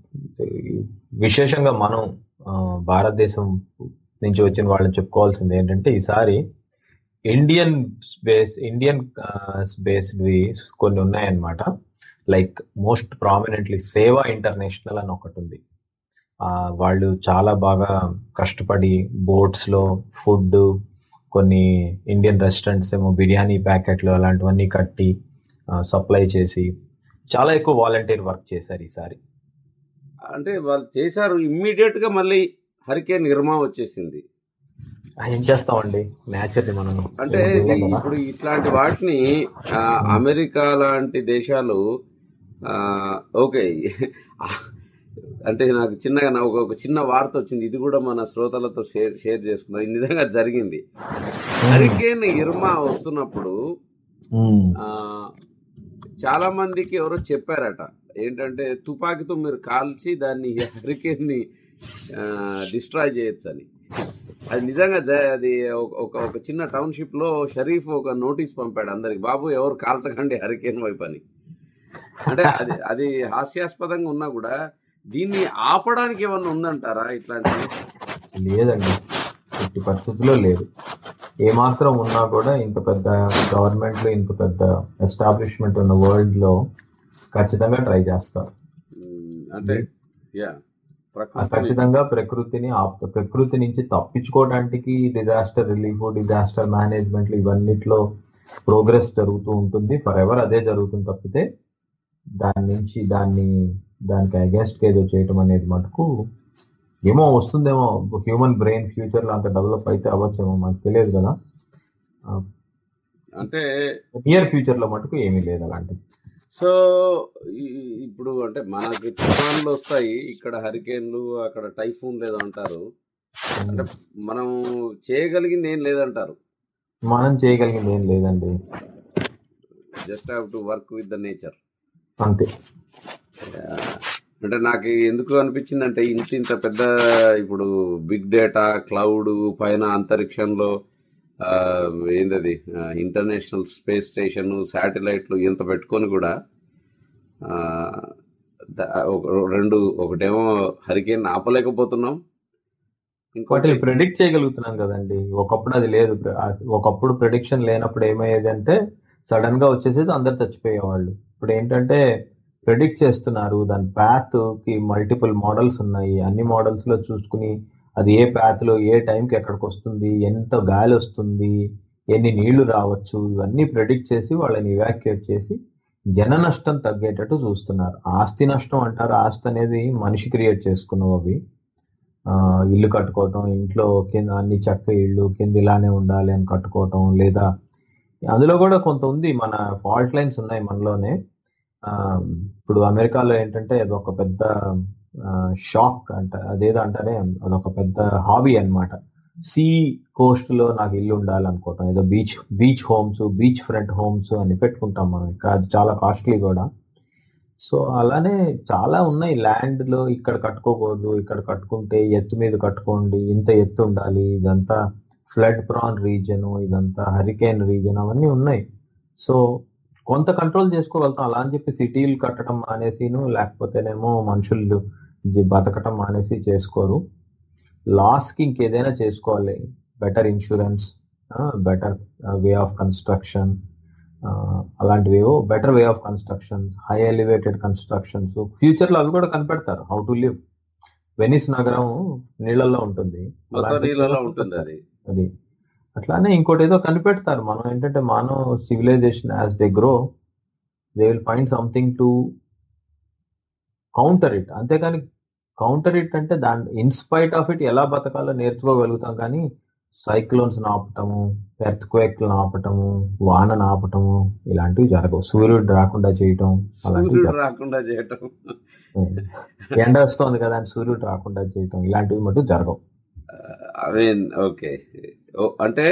విశేషంగా మనం ఆ, భారతదేశం నుంచి వచ్చిన వాళ్ళని చెప్పుకోవాల్సింది ఏంటంటే ఈసారి ఇండియన్ బేస్ ఇండియన్ బేస్డ్ కొన్ని ఉన్నాయన్నమాట like most prominently Seva International అని ఒకటి ఉంది ఆ, వాళ్ళు చాలా బాగా కష్టపడి బోట్స్ లో ఫుడ్ కొన్ని ఇండియన్ రెస్టారెంట్స్ ఏమో బిర్యానీ ప్యాకెట్లు అలాంటివన్నీ కట్టి సప్లై చేసి చాలా ఎక్కువ వాలంటీర్ వర్క్ చేశారు ఈసారి అంటే వాళ్ళు చేశారు ఇమ్మీడియట్ గా మళ్ళీ హరికేన్ నిర్మా వచ్చేసింది ఆ, ఏం చేస్తామండి నేచర్ మనం అంటే ఏం చేయలేం ఇది కదా. ఇప్పుడు ఇట్లాంటి వాటిని ఆ, అమెరికా లాంటి దేశాలు ఆ, ఓకే అంటే నాకు చిన్నగా నాకు ఒక చిన్న వార్త వచ్చింది ఇది కూడా మన శ్రోతలతో షేర్ షేర్ చేసుకున్నది ఇది నిజంగా జరిగింది హరికేన్ ఇర్మా వస్తున్నప్పుడు మ్మ్. ఆ, చాలా మందికి ఎవరో చెప్పారట ఏంటంటే తుపాకీతో మీరు కాల్చి దాన్ని హరికేన్ ని డిస్ట్రాయ్ చేయొచ్చని అది నిజంగా జ- అది ఒక- ఒక ఒక చిన్న టౌన్షిప్ లో షరీఫ్ ఒక నోటీస్ పంపాడు అందరికి బాబు ఎవరు కాల్చకండి హరికేన్ వైపు అని అంటే అది అది హాస్యాస్పదంగా ఉన్నా కూడా దీన్ని ఆపడానికి ఏమన్నా ఉందంటారా ఇట్లాంటివి లేదండి ఎట్టి పరిస్థితుల్లో లేదు ఏమాత్రం ఉన్నా కూడా ఇంత పెద్ద గవర్నమెంట్ లో ఇంత పెద్ద ఎస్టాబ్లిష్మెంట్ ఉన్న వరల్డ్ లో ఖచ్చితంగా ట్రై చేస్తారు ఉమ్, అంటే యా ఆ ప్రకృతిని ఖచ్చితంగా ప్రకృతిని ఆపుతారు ప్రకృతి నుంచి తప్పించుకోవడానికి డిజాస్టర్ రిలీఫ్ డిజాస్టర్ మేనేజ్మెంట్ ఇవన్నిట్లో ప్రోగ్రెస్ జరుగుతూ ఉంటుంది ఫర్ ఎవర్ అదే జరుగుతుంది తప్పితే దాని నుంచి దాన్ని దానికి అగేన్స్ట్ ఏదో చేయటం అనేది మటుకు ఏమో వస్తుందేమో హ్యూమన్ బ్రెయిన్ ఫ్యూచర్ లో అంత డెవలప్ అయితే అవ్వచ్చేమో మనకు తెలియదు కదా అంటే నియర్ ఫ్యూచర్ లో మటుకు ఏమీ లేదు అలాంటిది సో ఈ- ఇప్పుడు అంటే మనకి తుఫాన్లు వస్తాయి ఇక్కడ హరికేన్లు అక్కడ టైఫూన్ లేదో అంటారు అంటే మనం చేయగలిగింది ఏం లేదంటారు మనం చేయగలిగింది ఏం లేదండి just have to work with the nature అంతే అంటే నాకు ఎందుకు అనిపించింది అంటే ఇంత ఇంత పెద్ద ఇప్పుడు బిగ్ డేటా క్లౌడ్ పైన అంతరిక్షంలో ఆ, ఏందది ఇంటర్నేషనల్ స్పేస్ స్టేషన్ శాటిలైట్లు ఇంత పెట్టుకొని కూడా ఆ, ద- ఒక- రెండు ఒకటేమో హరికేన్ ఆపలేకపోతున్నాం వాటిని ఇంకోటి ప్రెడిక్ట్ చేయగలుగుతున్నాం కదండి ఒకప్పుడు అది లేదు ప్ర- ఆ- ఒకప్పుడు ప్రెడిక్షన్ లేనప్పుడు ఏమయ్యేది అంటే సడన్ గా వచ్చేసేది అందరు చచ్చిపోయేవాళ్ళు ఇప్పుడు ఏంటంటే ప్రెడిక్ట్ చేస్తున్నారు దాని పాత్ కి మల్టిపుల్ మోడల్స్ ఉన్నాయి అన్ని మోడల్స్ లో చూసుకుని అది ఏ పాత్ లో ఏ టైంకి ఎక్కడికి వస్తుంది ఎంత గాలి వస్తుంది ఎన్ని నీళ్లు రావచ్చు ఇవన్నీ ప్రెడిక్ట్ చేసి వాళ్ళని ఇవాక్యుయేట్ చేసి జన నష్టం తగ్గేటట్టు చూస్తున్నారు ఆస్తి నష్టం అంటారు ఆస్తి అనేది మనిషి క్రియేట్ చేసుకున్నవి అవి ఆ, ఇల్లు కట్టుకోవటం ఇంట్లో కింద అన్ని చెక్క ఇళ్ళు కింద ఇలానే ఉండాలి అని కట్టుకోవటం లేదా అందులో కూడా కొంత ఉంది మన ఫాల్ట్ లైన్స్ ఉన్నాయి మనలోనే ఆ, ఇప్పుడు అమెరికాలో ఏంటంటే అదొక పెద్ద షాక్ అంట అదేదో అంటారే అదొక పెద్ద హాబీ అన్నమాట సీ కోస్ట్ లో నాకు ఇల్లు ఉండాలనుకోవటం ఏదో beach beach homes beach front homes అని పెట్టుకుంటాం మనం ఇక్కడ అది చాలా కాస్ట్లీ కూడా సో అలానే చాలా ఉన్నాయి ల్యాండ్ లో ఇక్కడ కట్టుకోకూడదు ఇక్కడ కట్టుకుంటే ఎత్తు మీద కట్టుకోండి ఇంత ఎత్తు ఉండాలి ఇదంతా ఫ్లడ్ ప్రాన్ రీజన్ ఇదంతా హరికేన్ రీజన్ అవన్నీ ఉన్నాయి సో కొంత కంట్రోల్ చేసుకోగలుగుతాం అలా అని చెప్పి సిటీలు కట్టడం మానేసిను లేకపోతేనేమో మనుషులు జీ- బతకటం మానేసి చేసుకోరు లాస్ కి ఇంకేదైనా చేసుకోవాలి better insurance better way of construction అలాంటివేవో better way of constructions high elevated constructions future లో అవి కూడా కనిపెడతారు హౌ టు లివ్ వెనిస్ నగరం నీళ్ళల్లో ఉంటుంది మొత్తం అలాంటి నీళ్ళలో ఉంటుంది అది అది అట్లానే ఇంకోటి ఏదో కనిపెడతారు మనం ఏంటంటే మనం civilization as they grow they will find something to counter it అంతేకాని కౌంటర్ ఇట్ అంటే దాని ఇన్స్పైట్ ఆఫ్ ఇట్ ఎలా బతకాలో నేర్చుకోగలుగుతాం కానీ సైక్లోన్స్ ఆపటము ఎర్త్ క్వేక్లు ఆపటము వాన ఆపటము ఇలాంటివి జరగవు సూర్యుడు రాకుండా చేయటం అలాంటివి సూర్యుడు జరగవు రాకుండా చేయటం ఎండ వస్తుంది కదా అని సూర్యుడు రాకుండా చేయటం ఇలాంటివి మటు జరగవు ఐ మీన్ ఓకే అంటే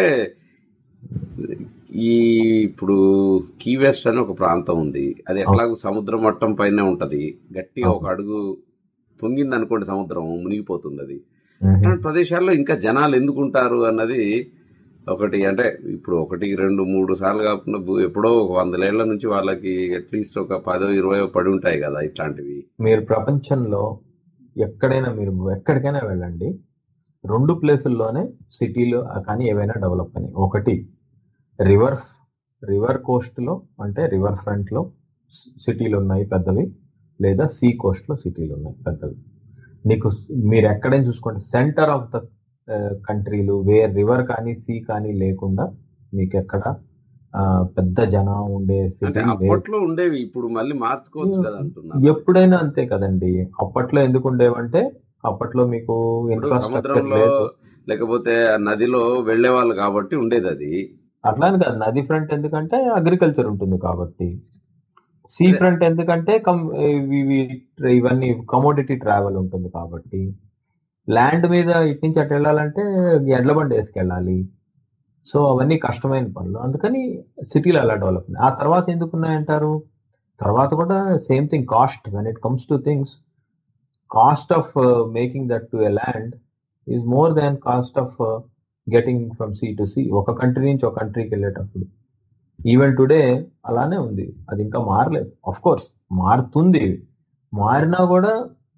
ఈ ఇప్పుడు కీ వెస్ట్ అని ఒక ప్రాంతం ఉంది అది ఎట్లాగో సముద్ర మట్టం పైనే ఉంటది గట్టిగా ఒక అడుగు పొంగింది అనుకోండి సముద్రం మునిగిపోతుంది అది అట్లాంటి ప్రదేశాల్లో ఇంకా జనాలు ఎందుకు ఉంటారు అన్నది ఒకటి అంటే ఇప్పుడు ఒకటి రెండు మూడు సార్లు కాకుండా భూ- ఎప్పుడో ఒక వందలేళ్ల నుంచి వాళ్ళకి అట్లీస్ట్ ఒక పదో ఇరవయో పడి ఉంటాయి కదా ఇట్లాంటివి మీరు ప్రపంచంలో ఎక్కడైనా మీరు ఎక్కడికైనా వెళ్ళండి రెండు ప్లేసుల్లోనే సిటీలో కానీ ఏవైనా డెవలప్ అయినాయి ఒకటి రివర్ రివర్ కోస్ట్ లో అంటే రివర్ ఫ్రంట్ లో సిటీలు ఉన్నాయి పెద్దవి లేదా సీ కోస్ట్ లో సిటీలు ఉన్నాయి పెద్దవి నీకు మీరు ఎక్కడైనా చూసుకోండి సెంటర్ ఆఫ్ ద కంట్రీలు వే రివర్ కానీ సీ కానీ లేకుండా మీకు ఎక్కడ ఆ, పెద్ద జనం ఉండే అంటే సిటీ అప్పట్లో ఉండేవి ఇప్పుడు మళ్ళీ మార్చుకోవచ్చు కదా అంటున్నా ఎప్పుడైనా అంతే కదండి అప్పట్లో ఎందుకు ఉండేవంటే అప్పట్లో మీకు ఇప్పుడు ఇన్ఫ్రాస్ట్రక్చర్ సముద్రంలో లేదు లేకపోతే నదిలో వెళ్లే వాళ్ళు కాబట్టి ఉండేది అది అట్లానే కాదు నది ఫ్రంట్ ఎందుకంటే అగ్రికల్చర్ ఉంటుంది కాబట్టి సీ అదే. ఫ్రంట్ ఎందుకంటే కమ్ ఇవి- ఇవి- ఇవన్నీ కమోడిటీ ట్రావెల్ ఉంటుంది కాబట్టి ల్యాండ్ మీద ఇటు నుంచి అటు వెళ్ళాలంటే ఎడ్ల బండి వేసుకెళ్ళాలి సో అవన్నీ కష్టమైన పనులు అందుకని సిటీలు అలా డెవలప్ ఆ తర్వాత ఎందుకు ఉన్నాయంటారు తర్వాత కూడా same thing cost when it comes to things cost of making that to a land is more than cost of getting from sea to sea ఒక కంట్రీ నుంచి ఒక కంట్రీకి వెళ్ళేటప్పుడు ఈవెన్ టుడే అలానే ఉంది అది ఇంకా మారలేదు ఆఫ్ కోర్స్ మారుతుంది మారినా కూడా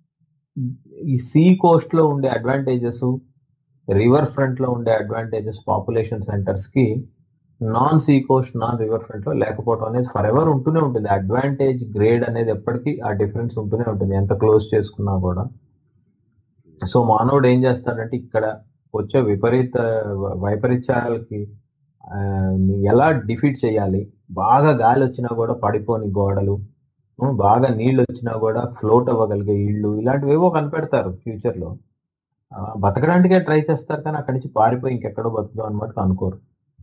ఈ సీ కోస్ట్ లో ఉండే అడ్వాంటేజెస్ రివర్ ఫ్రంట్ లో ఉండే అడ్వాంటేజెస్ పాపులేషన్ సెంటర్స్ కి non sea coast non river front లో లేకపోవడం అనేది ఫర్ ఎవర్ ఉంటూనే ఉంటుంది అడ్వాంటేజ్ గ్రేడ్ అనేది ఎప్పటికీ ఆ డిఫరెన్స్ ఉంటూనే ఉంటుంది ఎంత క్లోజ్ చేసుకున్నా కూడా సో మానవుడు ఏం చేస్తాడంటే ఇక్కడ వచ్చే విపరీత వ- వైపరీత్యాలకి ఆ, ని ఎలా డిఫీట్ చేయాలి బాగా గాలి వచ్చినా కూడా పడిపోని గోడలు ఉం, బాగా నీళ్ళు వచ్చినా కూడా ఫ్లోట్ అవ్వగలిగే ఇళ్ళు ఇలాంటివి ఏవో కనిపెడతారు ఫ్యూచర్ లో ఆ, బతకడానికే ట్రై చేస్తారు కానీ అక్కడి నుంచి పారిపోయి ఇంకెక్కడో బతుకుదాం అన్నమాట అనుకోరు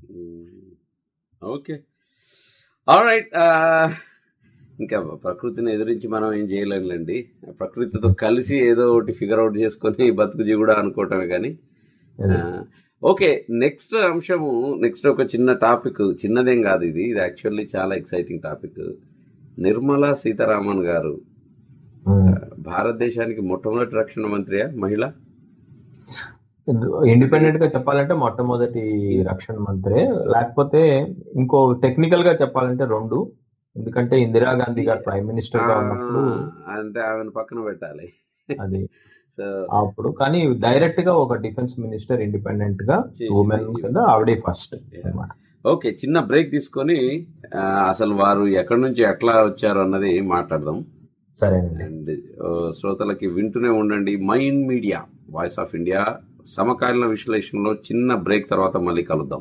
ఓకే రైట్ ఇంకా ప్రకృతిని ఎదిరించి మనం ఏం చేయలేంలేండి ప్రకృతితో కలిసి ఏదో ఒకటి ఫిగర్ అవుట్ చేసుకొని బతుకు కూడా అనుకోవటమే కానీ ఓకే నెక్స్ట్ అంశము నెక్స్ట్ ఒక చిన్న టాపిక్ చిన్నదేం కాదు ఇది ఇది యాక్చువల్లీ చాలా ఎక్సైటింగ్ టాపిక్ నిర్మలా సీతారామన్ గారు భారతదేశానికి మొట్టమొదటి రక్షణ మంత్రియా మహిళ ఇండిపెండెంట్ గా చెప్పాలంటే మొట్టమొదటి రక్షణ మంత్రి లేకపోతే ఇంకో టెక్నికల్ గా చెప్పాలంటే రెండు ఎందుకంటే ఇందిరాగాంధీ గారు ప్రైమ్ మినిస్టర్ గా ఉన్నప్పుడు ఆ, అంటే ఆమెను పక్కన పెట్టాలి అది సో అప్పుడు కానీ డైరెక్ట్ గా ఒక డిఫెన్స్ మినిస్టర్ ఇండిపెండెంట్ గా చేసింది. ఉమెన్ కింద ఆవిడే ఫస్ట్ అన్నమాట ఓకే చిన్న బ్రేక్ తీసుకొని ఆ, అసలు వారు ఎక్కడి నుంచి ఎట్లా వచ్చారు అన్నది మాట్లాడదాం సరేనండి అండ్ ఆ, శ్రోతలకి వింటూనే ఉండండి Mind Media voice of India సమకాలీన విశ్లేషణలో చిన్న బ్రేక్ తర్వాత మళ్ళీ కలుద్దాం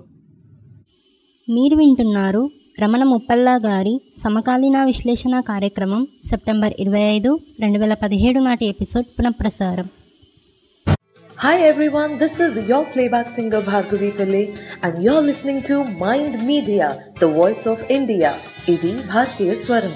మీరు వింటున్నారు రమణ ముప్పల్లా గారి సమకాలీన విశ్లేషణ కార్యక్రమం సెప్టెంబర్ ఇరవై ఐదు రెండు వేల పదిహేడు నాటి ఎపిసోడ్ పునఃప్రసారం Hi everyone, this is your playback singer Bhargavi Pillai and you're listening to Mind Media, the voice of India. Idi Bhartiya Swaram.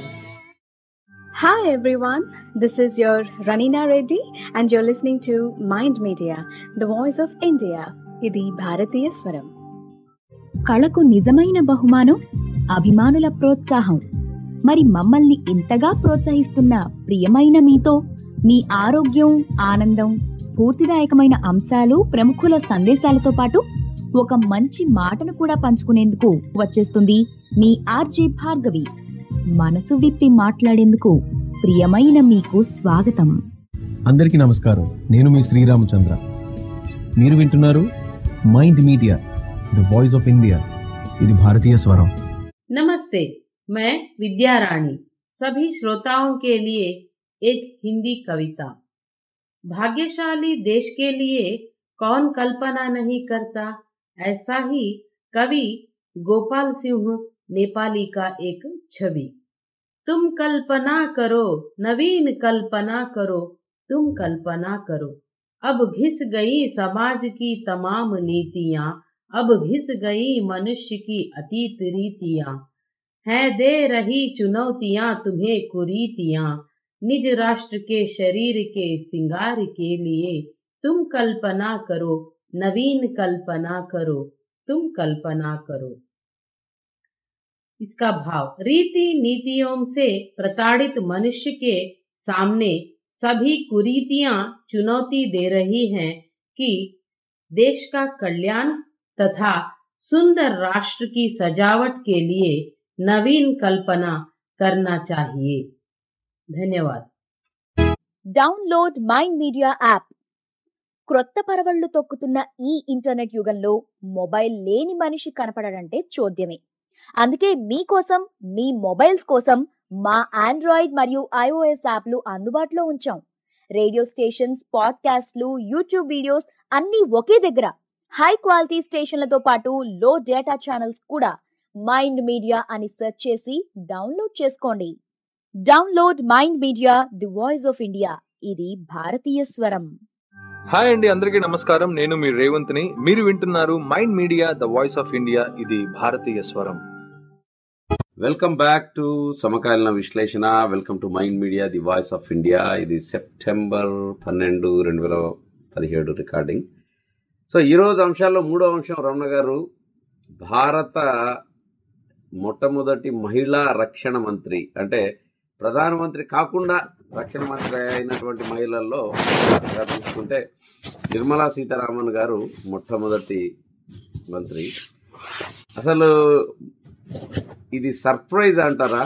Hi everyone, this is your Ranina Reddy and you're listening to Mind Media, the voice of India. ఇది భారతీయ స్వరం కళకు నిజమైన బహుమానం అభిమానుల ప్రోత్సాహం మరి మమ్మల్ని ఇంతగా ప్రోత్సహిస్తున్న ప్రియమైన మీతో మీ ఆరోగ్యం ఆనందం స్ఫూర్తిదాయకమైన అంశాలు ప్రముఖుల సందేశాలతో పాటు ఒక మంచి మాటను కూడా పంచుకునేందుకు వచ్చేస్తుంది మీ ఆర్జే భార్గవి మనసు విప్పి మాట్లాడేందుకు ప్రియమైన మీకు స్వాగతం అందరికీ నమస్కారం నేను మీ శ్రీరామచంద్ర మీరు వింటున్నారు Mind Media the voice of India ఇది భారతీయ స్వరం नमस्ते मैं विद्या रानी सभी श्रोताओं के लिए एक हिंदी कविता भाग्यशाली देश के लिए कौन कल्पना नहीं करता ऐसा ही कवि गोपाल सिंह नेपाली का एक छवि तुम कल्पना करो नवीन कल्पना करो तुम कल्पना करो अब घिस गई समाज की तमाम नीतियां अब घिस गई मनुष्य की अतीत रीतियां है दे रही चुनौतियां तुम्हें कुरीतियां निज राष्ट्र के शरीर के सिंगार के लिए तुम कल्पना करो नवीन कल्पना करो तुम कल्पना करो इसका भाव रीति नीतियों से प्रताड़ित मनुष्य के सामने सभी कुरीतियां चुनौती दे रही हैं कि देश का कल्याण तथा सुंदर राष्ट्र की सजावट के लिए नवीन कल्पना करना चाहिए धन्यवाद డౌన్లోడ్ మైండ్ మీడియా యాప్ క్రొత్త పరవళ్లు తొక్కుతున్న ఈ ఇంటర్నెట్ యుగంలో మొబైల్ లేని మనిషి కనపడడంటే చోద్యమే అందుకే మీకోసం మీ మొబైల్స్ కోసం మా ఆండ్రాయిడ్ మరియు ఐఓఎస్ యాప్లు అందుబాటులో ఉంచాం రేడియో స్టేషన్స్ పాడ్కాస్ట్లు యూట్యూబ్ వీడియోస్ అన్నీ ఒకే దగ్గర హై క్వాలిటీ స్టేషన్లతో పాటు లో డేటా ఛానల్స్ కూడా మైండ్ మీడియా అని సెర్చ్ చేసి డౌన్లోడ్ చేసుకోండి download Mind Media the voice of India ఇది భారతీయ స్వరం హాయ్ అండి అందరికీ నమస్కారం నేను మీ రేవంత్ని మీరు వింటున్నారు Mind Media the voice of India ఇది భారతీయ స్వరం వెల్కమ్ బ్యాక్ టు సమకాలీన విశ్లేషణ welcome to Mind Media the voice of India ఇది సెప్టెంబర్ పన్నెండు రెండు వేల పదిహేడు రికార్డింగ్ సో ఈరోజు అంశాల్లో మూడో అంశం రమణ గారు భారత మొట్టమొదటి మహిళా రక్షణ మంత్రి అంటే ప్రధానమంత్రి కాకుండా రక్షణ మంత్రి అయినటువంటి మహిళల్లో ఒకటిగా తీసుకుంటే నిర్మలా సీతారామన్ గారు మొట్టమొదటి మంత్రి అసలు ఇది సర్ప్రైజ్ అంటారా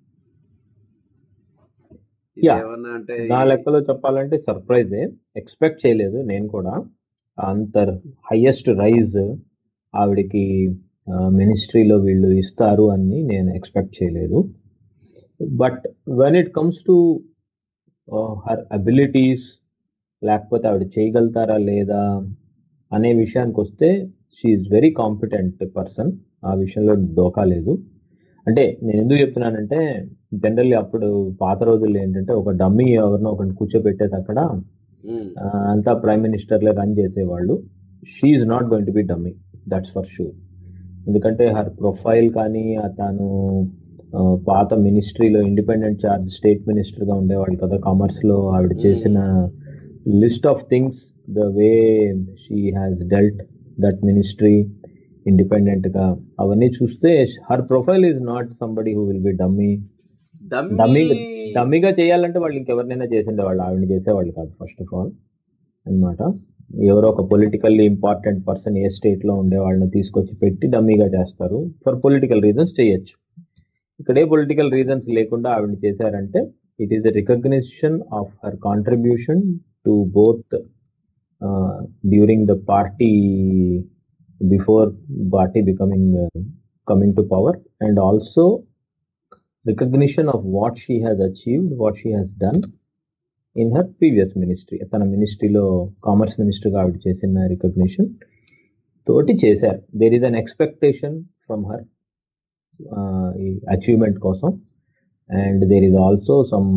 ఇది యా ఏమన్నా అంటే నా లెక్కలో చెప్పాలంటే సర్ప్రైజే ఎక్స్పెక్ట్ చేయలేదు నేను కూడా అంత హైయెస్ట్ రైజ్ ఆవిడకి మినిస్ట్రీలో వీళ్ళు ఇస్తారు అని నేను ఎక్స్పెక్ట్ చేయలేదు but when it comes to her abilities లేకపోతే ఆవిడ చేయగలుగుతారా లేదా అనే విషయానికి వస్తే షీఈ్ వెరీ కాంపిటెంట్ పర్సన్ ఆ విషయంలో డోకా లేదు అంటే నేను ఎందుకు చెప్తున్నానంటే జనరల్లీ అప్పుడు పాత రోజుల్లో ఏంటంటే ఒక డమ్మీ ఎవరినో ఒకరిని కూర్చోబెట్టేది అక్కడ ఉమ్, ఆ, అంతా ప్రైమ్ మినిస్టర్లే రన్ చేసేవాళ్ళు she's not going to be dummy that's for sure ఎందుకంటే హర్ ప్రొఫైల్ కానీ ఆ తాను ఆ, పాత మినిస్ట్రీలో ఇండిపెండెంట్ చార్జ్ స్టేట్ మినిస్టర్గా ఉండేవాళ్ళు కదా కామర్స్లో ఆవిడ చేసిన list of things the way she has dealt that ministry ఇండిపెండెంట్గా అవన్నీ చూస్తే her profile is not somebody who will be dummy dummy dummy డమ్మీగా చేయాలంటే వాళ్ళు ఇంకెవరినైనా చేసిండేవాళ్ళు ఆవిడని చేసేవాళ్ళు కాదు ఫస్ట్ ఆఫ్ ఆల్ అన్నమాట ఎవరో ఒక పొలిటికల్లీ ఇంపార్టెంట్ పర్సన్ ఏ స్టేట్లో ఉండే వాళ్ళని తీసుకొచ్చి పెట్టి డమ్మీగా చేస్తారు ఫర్ పొలిటికల్ రీజన్స్ చేయొచ్చు ఇక్కడే పొలిటికల్ రీజన్స్ లేకుండా ఆవిడ చేశారంటే it is a recognition of her contribution to both during the party before party becoming coming to power and also recognition of what she has achieved what she has done in her previous ministry తన మినిస్ట్రీలో commerce మినిస్టర్గా ఆవిడ చేసిన recognition తోటి చేశారు there is an expectation from her ఈ achievement కోసం and there is also some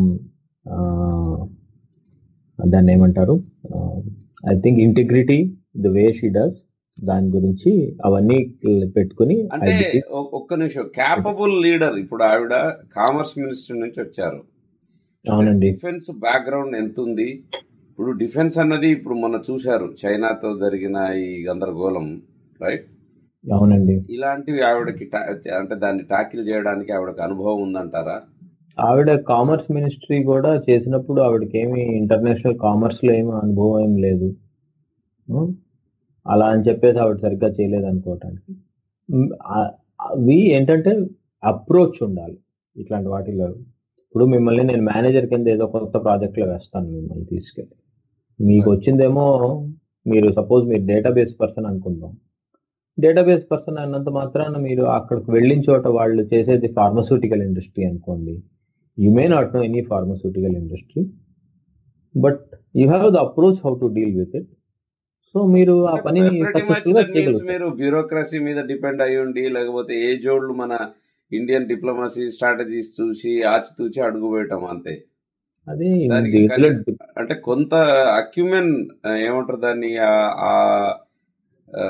దాన్ని ఏమంటారు I think integrity the way she does దాని గురించి అవన్నీ పెట్టుకుని అంటే ఒ- ఒక్క నిమిషం క్యాపబుల్ లీడర్ ఇప్పుడు ఆవిడ కామర్స్ మినిస్టర్ నుంచి వచ్చారు అవునండి డిఫెన్స్ బ్యాక్గ్రౌండ్ ఎంత ఉంది ఇప్పుడు డిఫెన్స్ అన్నది ఇప్పుడు మొన్న చూశారు చైనాతో జరిగిన ఈ గందరగోళం రైట్ అవునండి ఇలాంటివి ఆవిడకి టా- అంటే దాన్ని టాకిల్ చేయడానికి ఆవిడకి అనుభవం ఉందంటారా ఆవిడ కామర్స్ మినిస్ట్రీ కూడా చేసినప్పుడు ఆవిడకి ఏమి ఇంటర్నేషనల్ కామర్స్ లో ఏమి అనుభవం ఏం లేదు ఉం? అలా అని చెప్పేసి ఆవిడ సరిగ్గా చేయలేదు అనుకోవటానికి ఉం, ఆ- అవి ఏంటంటే అప్రోచ్ ఉండాలి ఇట్లాంటి వాటిలో ఇప్పుడు మిమ్మల్ని నేను మేనేజర్ కింద ఏదో కొత్త ప్రాజెక్ట్లో వేస్తాను మిమ్మల్ని తీసుకెళ్ళి మీకు వచ్చిందేమో మీరు సపోజ్ మీరు డేటాబేస్ పర్సన్ అనుకుందాం డేటాబేస్ పర్సన్ అన్నంత మాత్రాన మీరు అక్కడికి వెళ్ళిన చోట వాళ్ళు చేసేది ఫార్మస్యూటికల్ ఇండస్ట్రీ అనుకోండి you may not know any pharmaceutical industry but you have the approach how to deal with it so మీరు ఆ పని Pretty much సక్సెస్ఫుల్ గా that means చేయగలుగుతారు మీరు బ్యూరోక్రసీ మీద డిపెండ్ అయి ఉండి లేకపోతే ఏ జోడ్లు మన ఇండియన్ డిప్లొమసీ స్ట్రాటజీస్ చూసి ఆచితూచి అడుగు వేయటం అంతే అది దానికి దీంట్లో కనీస- అంటే కొంత అక్యుమెన్ ఏమంటారు దాన్ని ఆ- ఆ ఆ,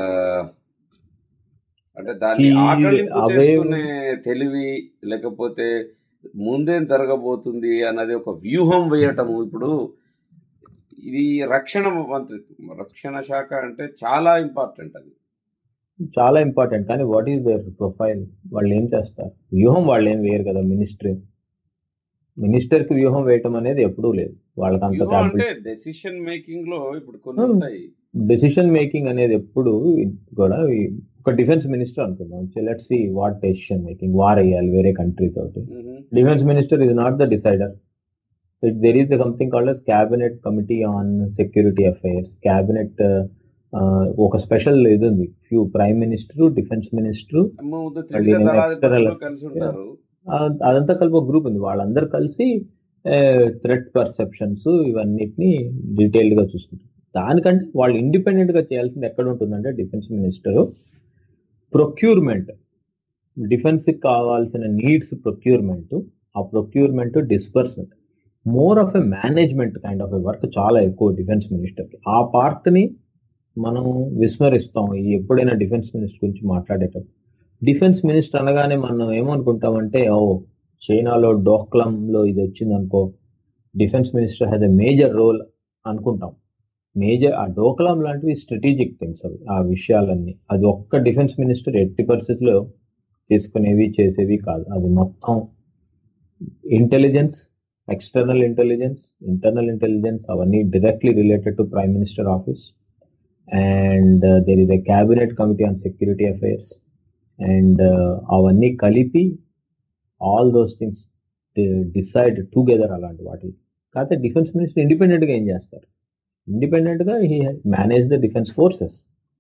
అంటే దాన్ని ఈ ఆకలింపు అవే చేసుకునే తెలివి లేకపోతే ముందేం జరగబోతుంది అన్నది ఒక వ్యూహం వేయటము ఇప్పుడు ఇది రక్షణ మంత్రిత్వం రక్షణ శాఖ అంటే చాలా ఇంపార్టెంట్ అది చాలా ఇంపార్టెంట్ కానీ వాట్ ఈస్ దేర్ ప్రొఫైల్ వాళ్ళు ఏం చేస్తారు వ్యూహం వాళ్ళు ఏం వేయరు కదా మినిస్టర్ మినిస్టర్ కి వ్యూహం వేయటం అనేది ఎప్పుడూ లేదు వాళ్ళకి అంత వ్యూహం అంటే క్యాపిటల్ డెసిషన్ మేకింగ్ లో ఇప్పుడు కొన్ని ఉంటాయి డెసిషన్ మేకింగ్ అనేది ఎప్పుడు కూడా ఈ- ఒక డిఫెన్స్ మినిస్టర్ అనుకుందాం let see what decision making war అయ్యాలి వేరే కంట్రీ తోటి defence minister is not the decider it there is something called as cabinet committee on security affairs cabinet ఒక స్పెషల్ ఇది ఉంది few prime minister defence minister ముందు మళ్ళీ త్రివిధ external దళాధిపతులు కలిసి ఉంటారు అదంతా కలిపి ఒక గ్రూప్ ఉంది వాళ్ళందరూ కలిసి థ్రెట్ పర్సెప్షన్స్ ఇవన్నిటిని డీటెయిల్డ్ గా చూసుకుంటారు దానికంటే వాళ్ళు ఇండిపెండెంట్ గా చేయాల్సింది ఎక్కడ ఉంటుందంటే డిఫెన్స్ మినిస్టర్ ప్రొక్యూర్మెంట్ డిఫెన్స్ కి కావాల్సిన నీడ్స్ ప్రొక్యూర్మెంట్ ఆ procurement disbursement more of a management kind of a work చాలా ఎక్కువ డిఫెన్స్ మినిస్టర్కి ఆ part ని మనం విస్మరిస్తాం ఈ ఎప్పుడైనా డిఫెన్స్ మినిస్టర్ గురించి మాట్లాడేటప్పుడు డిఫెన్స్ మినిస్టర్ అనగానే మనం ఏమనుకుంటామంటే ఓ చైనాలో డోక్లంలో ఇది వచ్చింది అనుకో defence minister has a major role అనుకుంటాం మేజర్ ఆ డోక్లాం లాంటివి స్ట్రాటజిక్ థింగ్స్ అవి ఆ విషయాలన్నీ అది ఒక్క డిఫెన్స్ మినిస్టర్ ఎట్టి పరిస్థితుల్లో తీసుకునేవి చేసేవి కాదు అది మొత్తం intelligence external intelligence internal intelligence అవన్నీ directly related to prime minister office and there is a cabinet committee on security affairs and అవన్నీ కలిపి all those things decide together అలాంటి వాటి కాకపోతే డిఫెన్స్ మినిస్టర్ ఇండిపెండెంట్గా ఏం చేస్తారు ఇండిపెండెంట్గా he manage the defence forces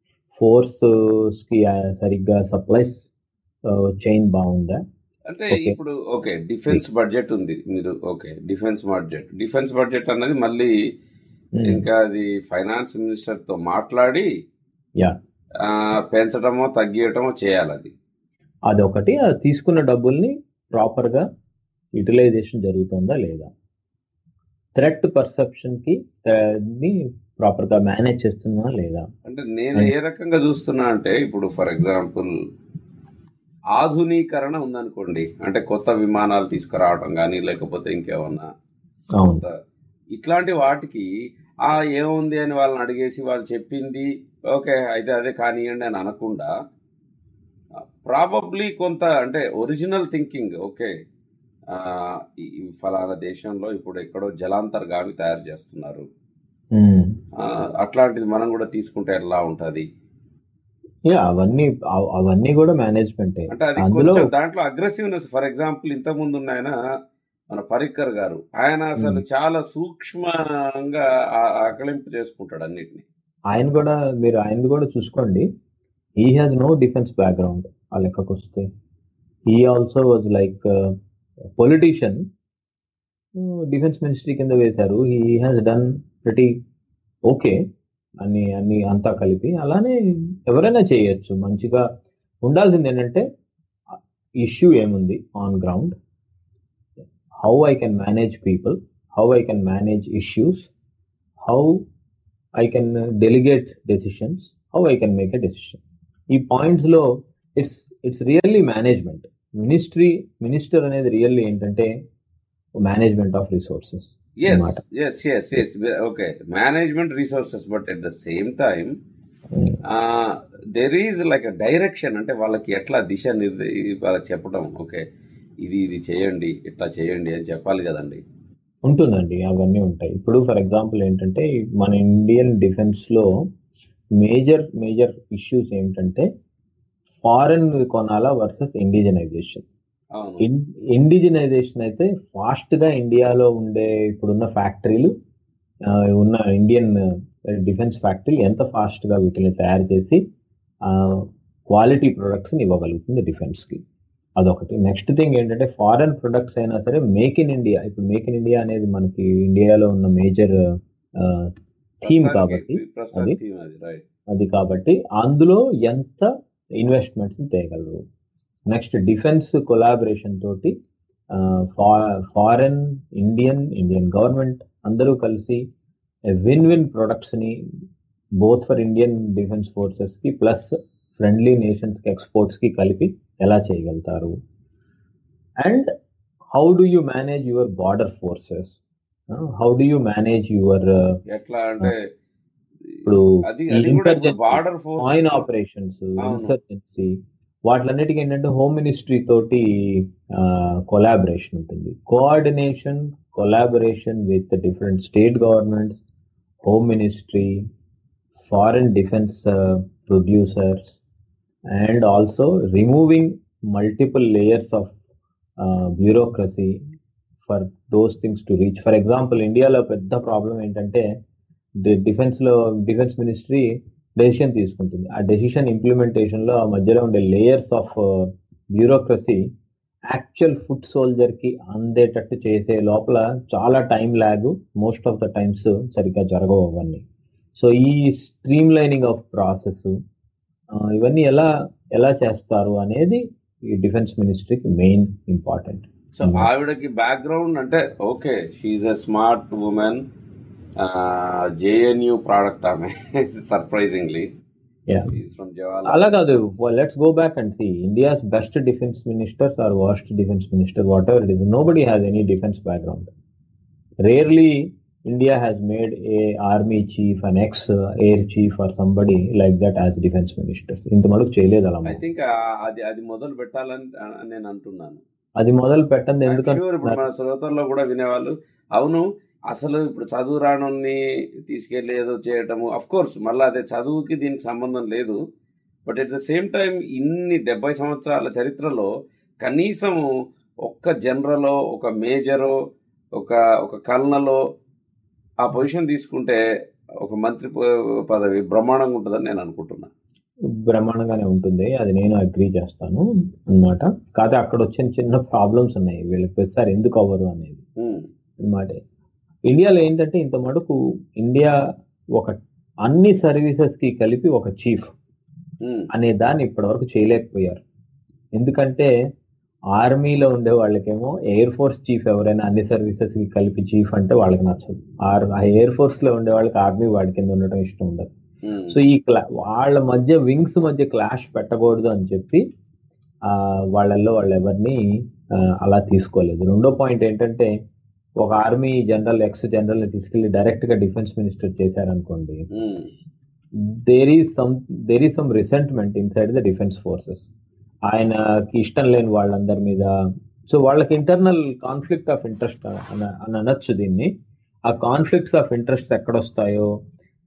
ఫోర్స్కి సరిగ్గా సప్లైస్ చైన్ బాగుందా అంటే Okay. ఇప్పుడు ఓకే డిఫెన్స్ బడ్జెట్ ఉంది మీరు okay defence budget defence budget అన్నది మళ్ళీ ఇంకా అది ఫైనాన్స్ మినిస్టర్ తో మాట్లాడి యా ఆ, పెంచడమో తగ్గియటమో చేయాలి అది అదొకటి ఆ తీసుకున్న డబ్బుల్ని ప్రాపర్గా యూటిలైజేషన్ జరుగుతుందా లేదా థ్రెట్ పర్సెప్షన్కి ప్రాపర్గా మేనేజ్ చేస్తున్నా లేదా అంటే నేను ఏ రకంగా చూస్తున్నా అంటే ఇప్పుడు ఫర్ ఎగ్జాంపుల్ ఆధునీకరణ ఉందనుకోండి అంటే కొత్త విమానాలు తీసుకురావడం కానీ లేకపోతే ఇంకేమన్నా అవును కొత్త ఇట్లాంటి వాటికి ఆ ఏముంది అని వాళ్ళని అడిగేసి వాళ్ళు చెప్పింది ఓకే అయితే అదే కానివ్వండి అని అనకుండా ప్రాబబ్లీ కొంత అంటే ఒరిజినల్ థింకింగ్ ఓకే ఆ, ఈ ఈ ఫలానా దేశంలో ఇప్పుడు ఎక్కడో జలాంతర్గామి తయారు చేస్తున్నారు మ్మ్. ఆ, అట్లాంటిది మనం కూడా తీసుకుంటే ఎలా ఉంటుంది యా అవన్నీ అవ- అవన్నీ కూడా మేనేజ్మెంటే అంటే అది అందులో కొంచెం దాంట్లో అగ్రెసివ్నెస్ ఫర్ ఎగ్జాంపుల్ ఇంత ముందు ఉన్న ఆయన మన పరిక్కర్ గారు ఆయన అసలు మ్మ్. చాలా సూక్ష్మంగా ఆ- ఆకలింపు చేసుకుంటాడు అన్నిటిని ఆయన కూడా మీరు ఆయన కూడా చూసుకోండి he has no defence background ఆ లెక్కకు వస్తే he also was like politician defence ministry కింద వేశారు హీ హ్యాస్ డన్ ప్రతి ఓకే అన్ని అన్ని అంతా కలిపి అలానే ఎవరైనా చేయొచ్చు మంచిగా ఉండాల్సింది ఏంటంటే ఇష్యూ ఏముంది on ground how I can manage people how I can manage issues how I can delegate decisions how I can make a decision ఈ పాయింట్స్ లో it's it's really management ministry minister అనేది really ఏంటంటే management of resources yes అన్నమాట yes yes yes okay management resources but at the same time there is like a direction అంటే వాళ్ళకి ఎట్లా దిశ నిర్దే వాళ్ళకి చెప్పడం ఓకే ఇది ఇది చేయండి ఇట్లా చేయండి అని చెప్పాలి కదండి ఉంటుందండి అవన్నీ ఉంటాయి ఇప్పుడు ఫర్ ఎగ్జాంపుల్ ఏంటంటే మన ఇండియన్ డిఫెన్స్ లో మేజర్ మేజర్ ఇష్యూస్ ఏంటంటే ఫారెన్ కొనాలా వర్సెస్ ఇండిజనైజేషన్ అవును ఇండిజినైజేషన్ అయితే ఫాస్ట్ గా ఇండియాలో ఉండే ఇప్పుడున్న ఫ్యాక్టరీలు ఆ, ఉన్న ఇండియన్ డిఫెన్స్ ఫ్యాక్టరీలు ఎంత ఫాస్ట్ గా వీటిని తయారు చేసి క్వాలిటీ ప్రొడక్ట్స్ ఇవ్వగలుగుతుంది డిఫెన్స్ కి అదొకటి నెక్స్ట్ థింగ్ ఏంటంటే ఫారెన్ ప్రొడక్ట్స్ అయినా సరే మేక్ ఇన్ ఇండియా ఇప్పుడు మేక్ ఇన్ ఇండియా అనేది మనకి ఇండియాలో ఉన్న మేజర్ థీమ్ కాబట్టి ప్రస్తుతానికి అది theme అది రైట్ అది కాబట్టి అందులో ఎంత ఇన్వెస్ట్మెంట్స్ తేయగలరు నెక్స్ట్ డిఫెన్స్ కొలాబరేషన్ తోటి ఫారెన్ ఇండియన్ ఇండియన్ గవర్నమెంట్ అందరూ కలిసి విన్ విన్ ప్రొడక్ట్స్ ని both for Indian defence forces కి ప్లస్ ఫ్రెండ్లీ నేషన్స్ కి ఎక్స్పోర్ట్స్ కి కలిపి ఎలా చేయగలుగుతారు and how do you manage your border forces how do you manage your ఎట్లా అంటే ఇప్పుడు అది ఈ అది కూడా ఇప్పుడు insurgency border COIN forces operations అవును ఇన్సర్జెన్సీ వాటిలన్నిటికీ ఏంటంటే హోమ్ మినిస్ట్రీ తోటి కొలాబరేషన్ ఉంటుంది coordination collaboration with different state governments home ministry foreign defence producers and also removing multiple layers of bureaucracy for those things to reach for example ఇండియాలో పెద్ద problem ఏంటంటే defence లో defence ministry decision తీసుకుంటుంది ఆ decision implementation లో ఆ మధ్యలో ఉండే layers of bureaucracy actual foot soldier కి అందేటట్టు చేసే లోపల చాలా time lag most of the times సరిగ్గా జరగవు అవన్నీ సో ఈ స్ట్రీమ్ లైనింగ్ ఆఫ్ ప్రాసెస్ ఇవన్నీ ఎలా ఎలా చేస్తారు అనేది ఈ డిఫెన్స్ మినిస్ట్రీకి మెయిన్ ఇంపార్టెంట్ సో ఆవిడకి బ్యాక్గ్రౌండ్ అంటే okay she's a smart woman JNU product ఆమె సర్ప్రైజింగ్లీ యా ఫ్రమ్ జవహర్ అలా కాదు let's go back and see India's best defence ministers or worst defence minister whatever it is nobody has any defence background rarely India has made a army chief an ex air chief or somebody like that as defence ministers ఇంత మటుకు చేయలేదు అలా I మనం. Think అది అది మొదలు పెట్టాలని ఆ, నేను అంటున్నాను అది మొదలు పెట్టండి షూర్ ఇప్పుడు ఎందుకంటే మన శ్రోతల్లో కూడా వినేవాళ్ళు అవును అసలు ఇప్పుడు చదువు రానోన్ని తీసుకెళ్ళి ఏదో చేయటము అఫ్ కోర్స్ మళ్ళీ అదే చదువుకి దీనికి సంబంధం లేదు but at the same time ఇన్ని డెబ్బై సంవత్సరాల చరిత్రలో కనీసము ఒక్క జనరలో ఒక మేజరో ఒక ఒక కల్నలో ఆ పొజిషన్ తీసుకుంటే ఒక మంత్రి ప- పదవి బ్రహ్మాండంగా ఉంటుందని నేను అనుకుంటున్నా బ్రహ్మాండంగానే ఉంటుంది అది నేను అగ్రీ చేస్తాను అన్నమాట కాకపోతే అక్కడ వచ్చిన చిన్న ప్రాబ్లమ్స్ ఉన్నాయి వీళ్ళకి ప్రతిసారి ఎందుకు అవ్వరు అనేది ఉమ్, అన్నమాట ఇండియాలో ఏంటంటే ఇంత మటుకు ఇండియా ఒక అన్ని సర్వీసెస్ కి కలిపి ఒక చీఫ్ ఉమ్, అనే దాన్ని ఇప్పటివరకు చేయలేకపోయారు ఎందుకంటే ఆర్మీలో ఉండే వాళ్ళకేమో ఎయిర్ ఫోర్స్ చీఫ్ ఎవరైనా అన్ని సర్వీసెస్ కి కలిపి చీఫ్ అంటే వాళ్ళకి నచ్చదు ఆర్ ఆ ఎయిర్ ఫోర్స్ లో ఉండే వాళ్ళకి ఆర్మీ వాడి కింద ఉండటం ఇష్టం ఉండదు ఉమ్. సో ఈ క్లా వాళ్ళ మధ్య వింగ్స్ మధ్య క్లాష్ పెట్టకూడదు అని చెప్పి ఆ వాళ్ళల్లో వాళ్ళు ఎవరిని ఆ, అలా తీసుకోలేదు రెండో పాయింట్ ఏంటంటే ఒక ఆర్మీ జనరల్ ఎక్స్ జనరల్ ని తీసుకెళ్లి డైరెక్ట్ గా డిఫెన్స్ మినిస్టర్ చేశారనుకోండి um, there is some there is some resentment inside the defence forces ఆయనకి ఇష్టం లేని వాళ్ళందరి మీద సో వాళ్ళకి ఇంటర్నల్ కాన్ఫ్లిక్ట్ ఆఫ్ ఇంట్రెస్ట్ అని అనొచ్చు దీన్ని ఆ కాన్ఫ్లిక్ట్స్ ఆఫ్ ఇంట్రెస్ట్ ఎక్కడొస్తాయో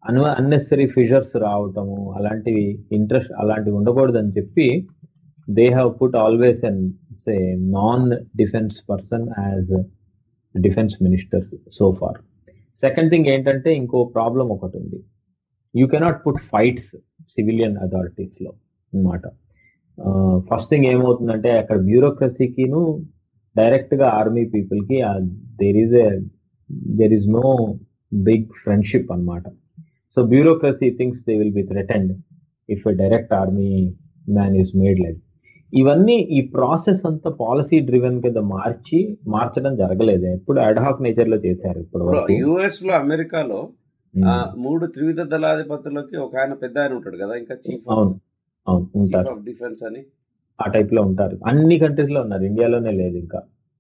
అన్ అన్నెసరీ ఫిషర్స్ రావటము అలాంటివి ఇంట్రెస్ట్ అలాంటివి ఉండకూడదని చెప్పి they have put always and say non defence person as defence ministers so far second thing ఏంటంటే ఇంకో ప్రాబ్లం ఒకటి ఉంది you cannot put fights civilian అథారిటీస్లో అనమాట ఫస్ట్ థింగ్ ఏమవుతుందంటే అక్కడ బ్యూరోక్రసీకిను డైరెక్ట్గా ఆర్మీ పీపుల్కి there is a there is no big friendship అనమాట so bureaucracy things they will be threatened if a direct army man is made like ఇవన్నీ ఈ ప్రాసెస్ అంతా పాలసీ డ్రివెన్ కింద మార్చి మార్చడం జరగలేదు ఎప్పుడు అడ్హాక్ నేచర్ లో చేశారు ఇప్పుడు వరకు యుఎస్ లో అమెరికాలో ఆ, మూడు త్రివిధ దళాధిపతులకి ఒక ఆయన పెద్ద ఆయన ఉంటాడు కదా ఇంకా చీఫ్ అవును అవును చీఫ్ ఉంటారు ఆఫ్ డిఫెన్స్ అని ఆ టైప్ లో ఉంటారు అన్ని కంట్రీస్ లో ఉన్నారు ఇండియాలోనే లేదు ఇంకా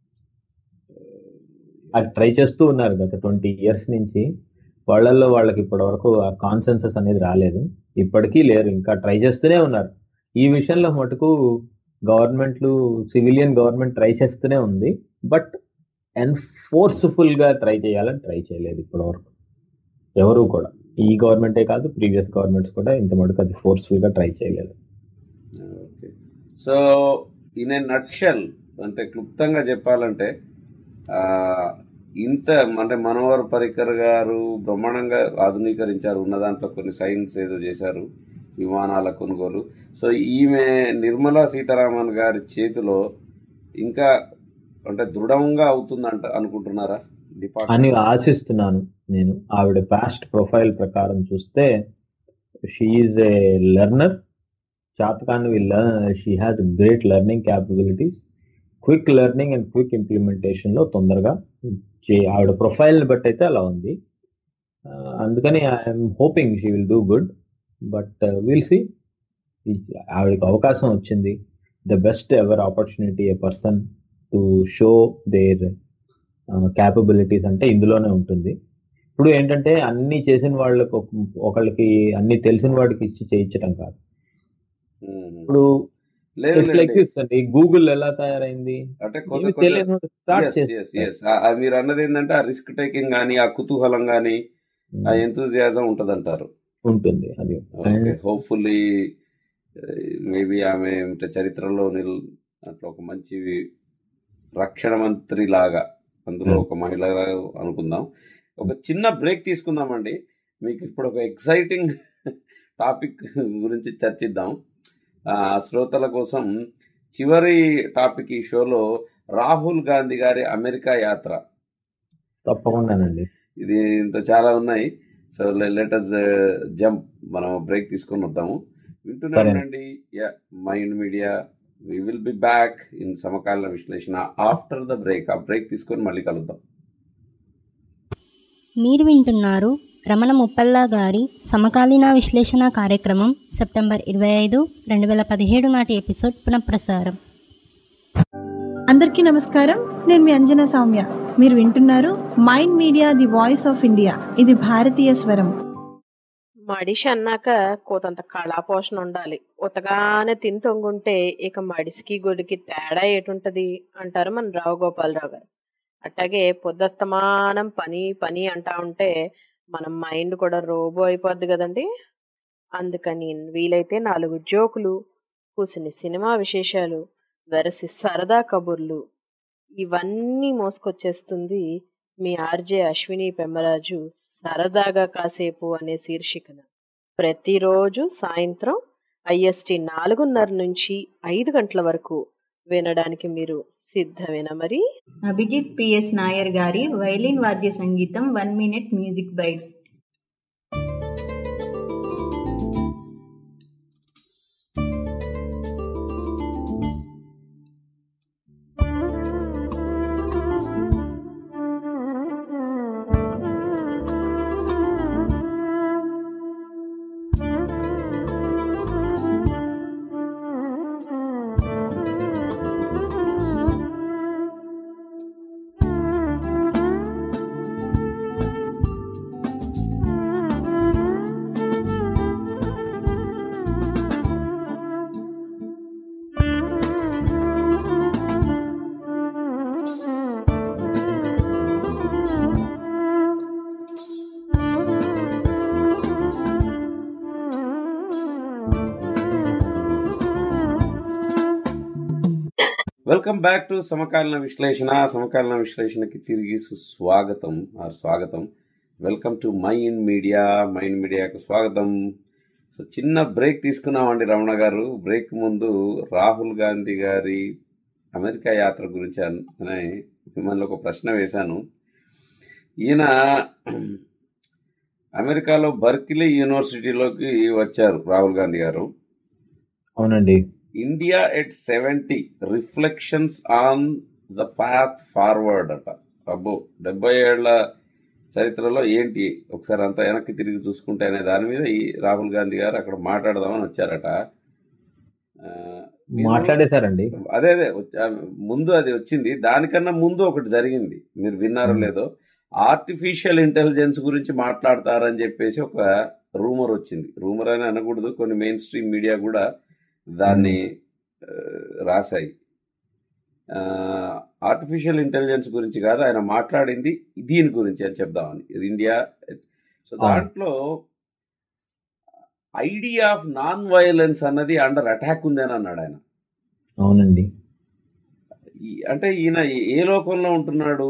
అది ట్రై చేస్తూ ఉన్నారు గత ట్వంటీ ఇయర్స్ నుంచి వాళ్ళల్లో వాళ్ళకి ఇప్పటి వరకు ఆ కాన్సెన్సస్ అనేది రాలేదు ఇప్పటికీ లేరు ఇంకా ట్రై చేస్తూనే ఉన్నారు ఈ విషయంలో మటుకు గవర్నమెంట్లు సివిలియన్ గవర్నమెంట్ ట్రై చేస్తూనే ఉంది బట్ ఎన్ఫోర్స్ఫుల్ గా ట్రై చేయాలని ట్రై చేయలేదు ఇప్పటి వరకు ఎవరు కూడా ఈ గవర్నమెంటే కాదు ప్రీవియస్ గవర్నమెంట్స్ కూడా ఇంత మటుకు అది ఫోర్స్ఫుల్ గా ట్రై చేయలేదు okay so in a nutshell అంటే క్లుప్తంగా చెప్పాలంటే ఆ, ఇంత అంటే మనోహర్ పరికర్ గారు బ్రహ్మాండంగా ఆధునీకరించారు ఉన్న దాంట్లో కొన్ని సైన్స్ ఏదో చేశారు విమానాల కొనుగోలు సో ఈమె నిర్మలా సీతారామన్ గారి చేతిలో ఇంకా అంటే దృఢంగా అవుతుందంట అనుకుంటున్నారా అని డిపార్ట్మెంట్ ఆశిస్తున్నాను నేను ఆవిడ పాస్ట్ ప్రొఫైల్ ప్రకారం చూస్తే షీఈ్ ఏ లెర్నర్ చాతకాన్ని she has great learning capabilities quick learning and quick implementation లో తొందరగా చే- ఆవిడ ప్రొఫైల్ ని బట్టి అయితే అలా ఉంది ఆ, అందుకని I'm hoping she will do good but will see ఆవిడకి అవకాశం వచ్చింది the best ever opportunity a person to show their capabilities అంటే ఇందులోనే ఉంటుంది ఇప్పుడు ఏంటంటే అన్ని చేసిన వాళ్ళకి ఒక- ఒకళ్ళకి అన్ని తెలిసిన వాడికి ఇచ్చి చేయించడం కాదు ఇప్పుడు లేదు ఇట్స్ లైక్ దిస్ అండి గూగుల్ ఎలా తయారైంది అంటే కొంత ఏమీ తెలియని స్టార్ట్ ఎస్ ఎస్ ఎస్ మీరు అన్నది ఏంటంటే ఆ రిస్క్ టేకింగ్ కానీ ఆ కుతూహలం కానీ ఆ ఎంతూజియాజం ఉంటదంటారు ఉంటుంది అది ఓకే హోప్ఫుల్లీ మేబీ ఆమె అంటే చరిత్రలో నిల్ అట్లా ఒక మంచి రక్షణ మంత్రి లాగా అందులో ఒక మహిళ అనుకుందాం ఒక చిన్న బ్రేక్ తీసుకుందామండి మీకు ఇప్పుడు ఒక ఎక్సైటింగ్ టాపిక్ గురించి చర్చిద్దాం ఆ, శ్రోతల కోసం చివరి టాపిక్ ఈ షోలో రాహుల్ గాంధీ గారి అమెరికా యాత్ర తప్పకుండానండి ఇది ఇంత చాలా ఉన్నాయి సో లెట్ అస్ జంప్ మనం బ్రేక్ తీసుకొని వద్దాము వింటూనే సరే. ఉండండి Mind Media we will be back in సమకాలీన విశ్లేషణ ఆఫ్టర్ ద బ్రేక్ ఆ బ్రేక్ తీసుకొని మళ్ళీ కలుద్దాం మీరు వింటున్నారు రమణ ముప్పల్లా గారి సమకాలీన విశ్లేషణ కార్యక్రమం సెప్టెంబర్ ఇరవై ఐదు రెండు వేల పదిహేడు నాటి ఎపిసోడ్ పునఃప్రసారం అందరికీ నమస్కారం నేను మీ అంజనా సౌమ్య మీరు వింటున్నారు Mind Media the voice of India ఇది భారతీయ స్వరం మడిషి అన్నాక కోతంత కళాపోషణ ఉండాలి ఉతగానే తిని తొంగుంటే ఇక మడిసికి గొడికి తేడా ఏటుంటది అంటారు మన రావు గోపాలరావు గారు అట్టాగే పొద్దస్తమానం పని పని అంటా ఉంటే మన మైండ్ కూడా రోబో అయిపోద్ది కదండి అందుకని వీలైతే నాలుగు జోకులు కూసిని సినిమా విశేషాలు వెరసి సరదా కబుర్లు ఇవన్నీ మోసుకొచ్చేస్తుంది మీ ఆర్జే అశ్విని పెమ్మరాజు సరదాగా కాసేపు అనే శీర్షికన ప్రతిరోజు సాయంత్రం ఐఎస్టి నాలుగున్నర నుంచి ఐదు గంటల వరకు వినడానికి మీరు సిద్ధమేనా మరి అభిజిత్ పిఎస్ నాయర్ గారి వైలిన్ వాద్య సంగీతం one minute music bite welcome back to సమకాలీన విశ్లేషణ సమకాలీన విశ్లేషణకి తిరిగి సుస్వాగతం ఆర్ స్వాగతం welcome to Mind Media Mind మీడియాకు స్వాగతం సో చిన్న బ్రేక్ తీసుకున్నామండి రమణ గారు బ్రేక్ ముందు రాహుల్ గాంధీ గారి అమెరికా యాత్ర గురించి అన్- అనే మిమ్మల్ని ఒక ప్రశ్న వేశాను ఈయన అమెరికాలో బర్కిలీ యూనివర్సిటీలోకి వచ్చారు రాహుల్ గాంధీ గారు అవునండి India at seventy reflections on the path forward అట అబ్బో డెబ్బై ఏళ్ల చరిత్రలో ఏంటి ఒకసారి అంతా వెనక్కి తిరిగి చూసుకుంటే అనే దాని మీద ఈ రాహుల్ గాంధీ గారు అక్కడ మాట్లాడదామని వచ్చారట ఆ, మీరు- మాట్లాడేశారండి అదే అదే వచ్చా- ముందు అది వచ్చింది దానికన్నా ముందు ఒకటి జరిగింది మీరు విన్నారో లేదో ఆర్టిఫిషియల్ ఇంటెలిజెన్స్ గురించి మాట్లాడతారని చెప్పేసి ఒక రూమర్ వచ్చింది రూమర్ అని అనకూడదు కొన్ని మెయిన్ స్ట్రీమ్ మీడియా కూడా దాన్ని ఆ, రాశాయి ఆర్టిఫిషియల్ ఇంటెలిజెన్స్ గురించి కాదు ఆయన మాట్లాడింది దీని గురించి అని చెప్దామని ఇండియా సో దాంట్లో ఐడియా ఆఫ్ నాన్ వైలెన్స్ అన్నది అండర్ అటాక్ ఉంది అని అన్నాడు ఆయన అవునండి ఈ- అంటే ఈయన ఏ లోకంలో ఉంటున్నాడు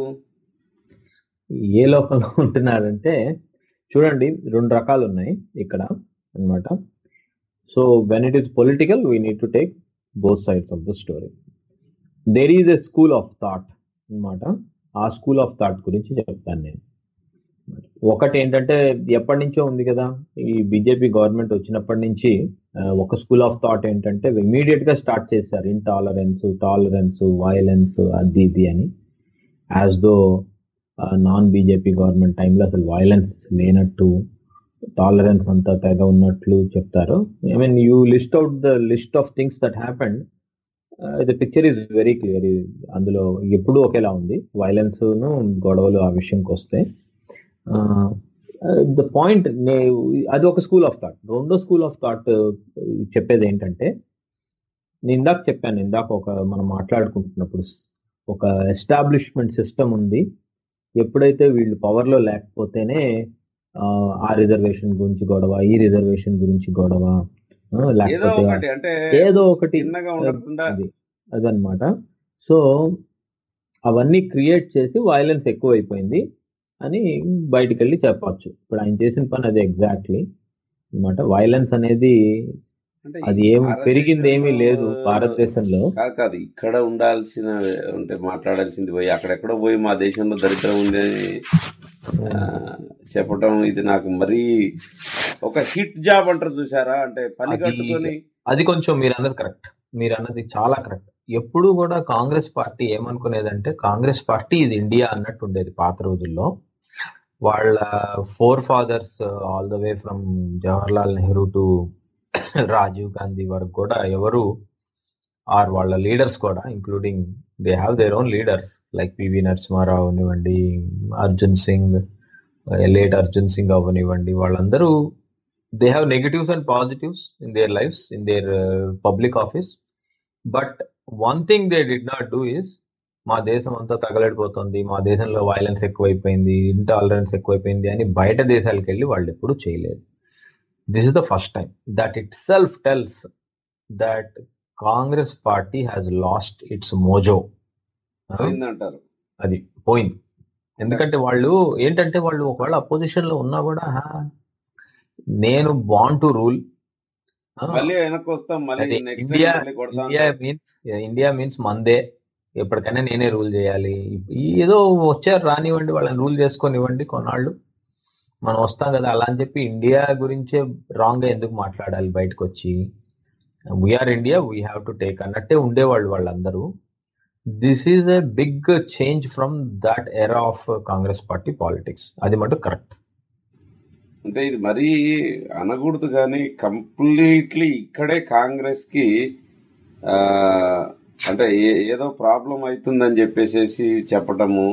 ఏ లోకంలో ఉంటున్నారంటే చూడండి రెండు రకాలు ఉన్నాయి ఇక్కడ అన్నమాట so when it is political we need to take both sides of the story there is a school of thought అన్నమాట ఆ స్కూల్ ఆఫ్ థాట్ గురించి చెప్తాను నేను ఒకటి ఏంటంటే ఎప్పటి నుంచో ఉంది కదా ఈ బీజేపీ గవర్నమెంట్ వచ్చినప్పటి నుంచి ఆ, ఒక స్కూల్ ఆఫ్ థాట్ ఏంటంటే ఇమీడియట్ గా స్టార్ట్ చేశారు ఇంటాలరెన్స్ టాలరెన్స్ వైలెన్స్ అది ఇది అని as though non BJP government టైంలో అసలు వైలెన్స్ లేనట్టు టాలరెన్స్ అంతా తెగ ఉన్నట్లు చెప్తారు I mean you list out the list of things that happened the picture is very clear అందులో ఎప్పుడూ ఒకేలా ఉంది వైలెన్స్ గొడవలు ఆ విషయంకి వస్తే ద పాయింట్ అది ఒక స్కూల్ ఆఫ్ థాట్ రెండో స్కూల్ ఆఫ్ థాట్ చెప్పేది ఏంటంటే నేను ఇందాక చెప్పాను ఇందాక ఒక మనం మాట్లాడుకుంటున్నప్పుడు ఒక ఎస్టాబ్లిష్మెంట్ సిస్టమ్ ఉంది ఎప్పుడైతే వీళ్ళు పవర్లో లేకపోతేనే ఆ, ఆ రిజర్వేషన్ గురించి గొడవ ఈ రిజర్వేషన్ గురించి గొడవ ఆ, ఏదో లేకపోతే ఒకటి అంటే ఏదో ఒకటి చిన్నగా ఉండకుండా అది అదనమాట సో అవన్నీ క్రియేట్ చేసి వైలెన్స్ ఎక్కువైపోయింది అని బయటికి వెళ్ళి చెప్పొచ్చు ఇప్పుడు ఆయన చేసిన పని అదే ఎగ్జాక్ట్లీ అన్నమాట వైలెన్స్ అనేది అంటే అది ఏం పెరిగింది ఏమీ లేదు భారతదేశంలో కాదు కాదు ఇక్కడ ఉండాల్సిన అంటే మాట్లాడాల్సింది పోయి అక్కడెక్కడో పోయి మా దేశంలో దరిద్రం ఉంది అని ఆ, చెప్పటం ఇది నాకు మరీ ఒక హిట్ జాబ్ అంటారు చూసారా అంటే పని అది కట్టుకొని అది కొంచెం మీరు అన్నది కరెక్ట్ మీరు అన్నది చాలా కరెక్ట్ ఎప్పుడు కూడా కాంగ్రెస్ పార్టీ ఏమనుకునేదంటే కాంగ్రెస్ పార్టీ ఇది ఇండియా అన్నట్టు ఉండేది పాత రోజుల్లో వాళ్ళ forefathers all the way from Jawaharlal Nehru to Rajiv Gandhi వరకు కూడా ఎవరు ఆర్ వాళ్ళ లీడర్స్ కూడా including they have their own leaders like PV Narasimha Rao అవనివ్వండి అర్జున్ సింగ్ లేట్ అర్జున్ సింగ్ అవనివ్వండి వాళ్ళందరూ they have negatives and positives in their lifes in their public office but one thing they did not do is మా దేశం అంతా తగలడిపోతుంది మా దేశంలో వైలెన్స్ ఎక్కువైపోయింది ఇంటాలరెన్స్ ఎక్కువైపోయింది అని బయట దేశాలకు వెళ్ళి వాళ్ళు ఎప్పుడు చేయలేదు this is the first time that itself tells that Congress party has lost its mojo పోయిందంటారు అది పోయింది ఎందుకంటే వాళ్ళు ఏంటంటే వాళ్ళు ఒకవేళ అపోజిషన్ లో ఉన్నా కూడా "హా, నేను బాన్ టు రూల్ మళ్ళీ వెనక్కి వస్తాం మళ్ళీ అదే నెక్స్ట్ ఇండియా మళ్ళీ కొడతాం ఇండియా మీన్స్ ఇండియా మీన్స్ మందే ఎప్పటికైనా నేనే రూల్ చేయాలి ఏదో వచ్చారు రానివ్వండి వాళ్ళని రూల్ చేసుకొనివ్వండి కొన్నాళ్ళు మనం వస్తాం కదా అలా అని చెప్పి ఇండియా గురించే రాంగ్ గా ఎందుకు మాట్లాడాలి బయటకు వచ్చి we're India we have to take అన్నట్టే ఉండేవాళ్ళు వాళ్ళందరూ this is a big change from that era of Congress party politics అది మటు కరెక్ట్ అంటే ఇది మరీ అనకూడదు కానీ కంప్లీట్లీ ఇక్కడే కాంగ్రెస్ కి ఆ, అంటే ఏ- ఏదో ప్రాబ్లం అవుతుందని చెప్పేసి చెప్పటము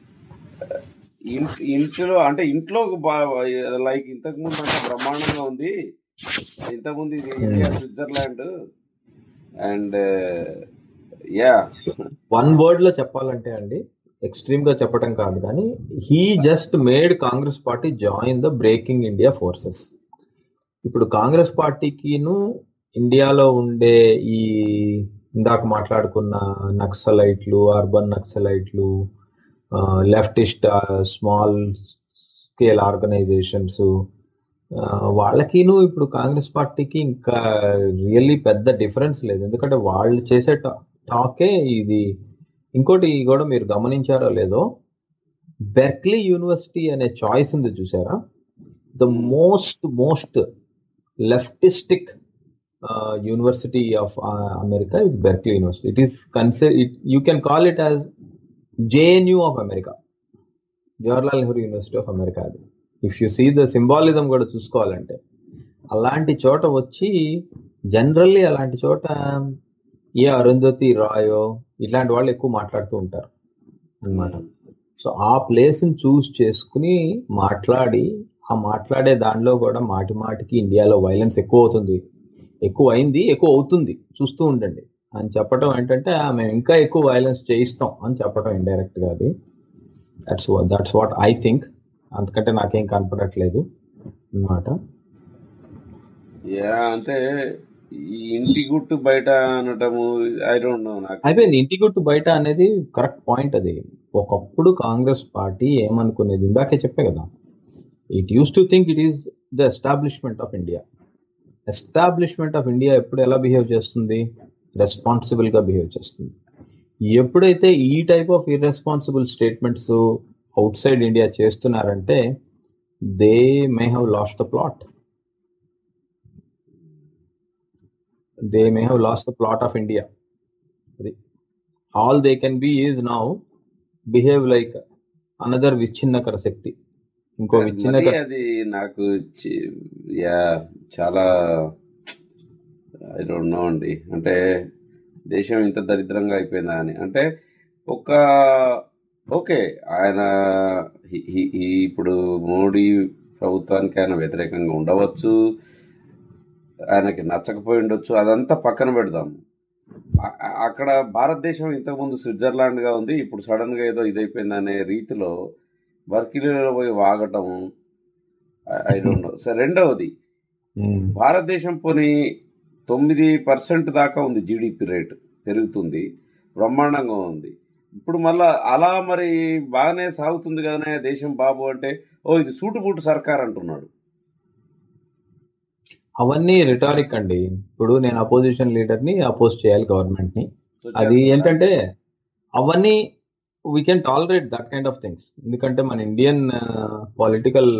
ఇన్- ఇంట్లో అంటే ఇంట్లో లైక్ ఇంతకు ముందు అంటే బ్రహ్మాండంగా ఉంది ఇంతకుముందు ఇది India Switzerland and yeah one word లో చెప్పాలంటే అండి ఎక్స్ట్రీమ్ గా చెప్పడం కాదు కానీ he just made Congress party join the breaking India forces ఇప్పుడు కాంగ్రెస్ పార్టీకిను ఇండియాలో ఉండే ఈ ఇందాక మాట్లాడుకున్న నక్సలైట్లు అర్బన్ నక్సలైట్లు లెఫ్టిస్ట్ స్మాల్ స్కేల్ ఆర్గనైజేషన్స్ వాళ్ళకిను ఇప్పుడు కాంగ్రెస్ పార్టీకి ఇంకా రియల్లీ పెద్ద డిఫరెన్స్ లేదు ఎందుకంటే వాళ్ళు చేసే టాకే ఇది ఇంకోటి కూడా మీరు గమనించారో లేదో బెర్క్లీ యూనివర్సిటీ అనే చాయిస్ ఉంది చూసారా the most most leftistic university of America is Berkeley university it is consider it you can call it as JNU of America Jawaharlal Nehru university of America అది if you see the symbolism కూడా చూసుకోవాలంటే అలాంటి చోట వచ్చి generally అలాంటి చోట ఏ అరుంధతి రాయో ఇట్లాంటి వాళ్ళు ఎక్కువ మాట్లాడుతూ ఉంటారు అనమాట సో ఆ ప్లేస్ని చూస్ చేసుకుని మాట్లాడి ఆ మాట్లాడే దానిలో కూడా మాటి మాటికి ఇండియాలో వైలెన్స్ ఎక్కువ అవుతుంది ఎక్కువ అయింది ఎక్కువ అవుతుంది చూస్తూ ఉండండి అని చెప్పడం ఏంటంటే మేము ఇంకా ఎక్కువ వైలెన్స్ చేయిస్తాం అని చెప్పడం ఇండైరెక్ట్ గా అది that's that's what I think అంతకంటే నాకేం కనపడట్లేదు అన్నమాట యా అంటే ఈ ఇంటి గుట్టు బయట అనటము ఐ డోంట్ నో నాకు అయిపోయింది ఇంటి గుట్టు బయట అనేది కరెక్ట్ పాయింట్ అది ఒకప్పుడు కాంగ్రెస్ పార్టీ ఏమనుకునేది ఇందాకే చెప్పే కదా it used to think it is the establishment of India establishment of India ఎప్పుడు ఎలా బిహేవ్ చేస్తుంది రెస్పాన్సిబుల్ గా బిహేవ్ చేస్తుంది ఎప్పుడైతే ఈ type of irresponsible statements outside India చేస్తున్నారంటే they may have lost the plot they may have lost the plot of India అది all they can be is now behave like another విచ్ఛిన్నకర శక్తి ఇంకో మరి విచ్ఛిన్నకర అది నాకు చి- యా చాలా ఐ డోంట్ నో అండి అంటే దేశం ఇంత దరిద్రంగా అయిపోయిందా అని అంటే ఒక ఓకే ఆయన హి- హి- హి- ఇప్పుడు మోడీ ప్రభుత్వానికి ఆయన వ్యతిరేకంగా ఉండవచ్చు ఆయనకి నచ్చకపోయి ఉండొచ్చు అదంతా పక్కన పెడదాం అ- అ- అక్కడ భారతదేశం ఇంతకుముందు స్విట్జర్లాండ్ గా ఉంది ఇప్పుడు సడన్ గా ఏదో ఇదైపోయింది అనే రీతిలో బర్కిలీలో పోయి వాగటం ఐ డోంట్ నో సరే రెండవది భారతదేశం పోనీ తొమ్మిది పర్సెంట్ దాకా ఉంది జీడిపి రేటు పెరుగుతుంది బ్రహ్మాండంగా ఉంది ఇప్పుడు మళ్ళా అలా మరి బాగానే సాగుతుంది కదనే దేశం బాబు అంటే ఓ ఇది సూటుబూటు సర్కార్ అంటున్నాడు అవన్నీ రిటారిక్ అండి ఇప్పుడు నేను అపోజిషన్ లీడర్ ని అపోజ్ చేయాలి గవర్నమెంట్ ని So అది చేస్తుందా? ఏంటంటే అవన్నీ we can tolerate that kind of things ఎందుకంటే మన Indian political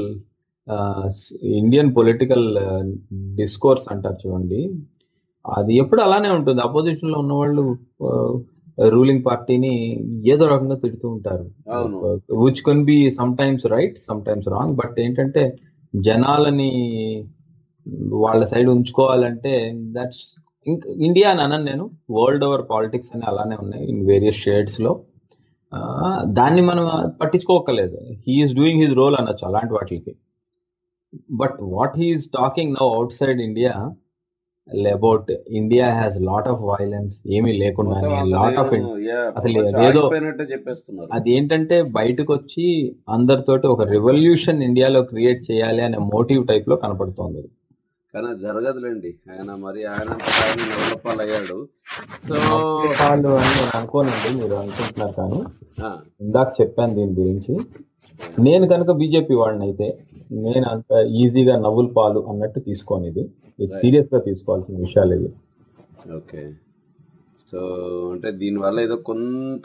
Indian political discourse అంటారు చూడండి అది ఎప్పుడు అలానే ఉంటుంది అపోజిషన్ లో ఉన్న వాళ్ళు రూలింగ్ పార్టీని ఏదో రకంగా తిడుతూ ఉంటారు అవును which can be sometimes right sometimes wrong but ఏంటంటే జనాలని వాళ్ళ సైడ్ ఉంచుకోవాలంటే దట్స్ ఇండియా అని అనను నేను వరల్డ్ ఓవర్ పాలిటిక్స్ అని అలానే ఉన్నాయి ఇన్ వేరియస్ షేడ్స్ లో ఆ, దాన్ని మనం పట్టించుకోకలేదు హీఈస్ డూయింగ్ హిజ్ రోల్ అనొచ్చు అలాంటి వాటికి but what he's talking now outside India about India has lot of violence ఏమీ లేకుండా మొత్తం అసలు లాట్ ఆఫ్ ఏమో, yeah, అసలు ప్రపంచం ఏదో ఆగిపోయినట్టే చెప్పేస్తున్నారు అది ఏంటంటే బయటకు వచ్చి అందరితోటి ఒక రెవల్యూషన్ ఇండియాలో క్రియేట్ చేయాలి అనే మోటివ్ టైప్ లో కనపడుతోంది అది. కానీ అది జరగదులేండి ఆయన మరి ఆయన అంతటా ఆయన నవలపాలు అయ్యాడు సో వాళ్ళు అని నేను అనుకోనండి మీరు అనుకుంటున్నారు కానీ ఆ, ఇందాక చెప్పాను దీని గురించి నేను కనుక బీజేపీ వాడిని అయితే నేను అంత ఈజీగా నవ్వుల పాలు అన్నట్టు తీసుకోను ఇది ఇది Right. సీరియస్ గా తీసుకోవాల్సిన విషయాలు ఇవి ఓకే సో అంటే దీనివల్ల ఏదో కొంత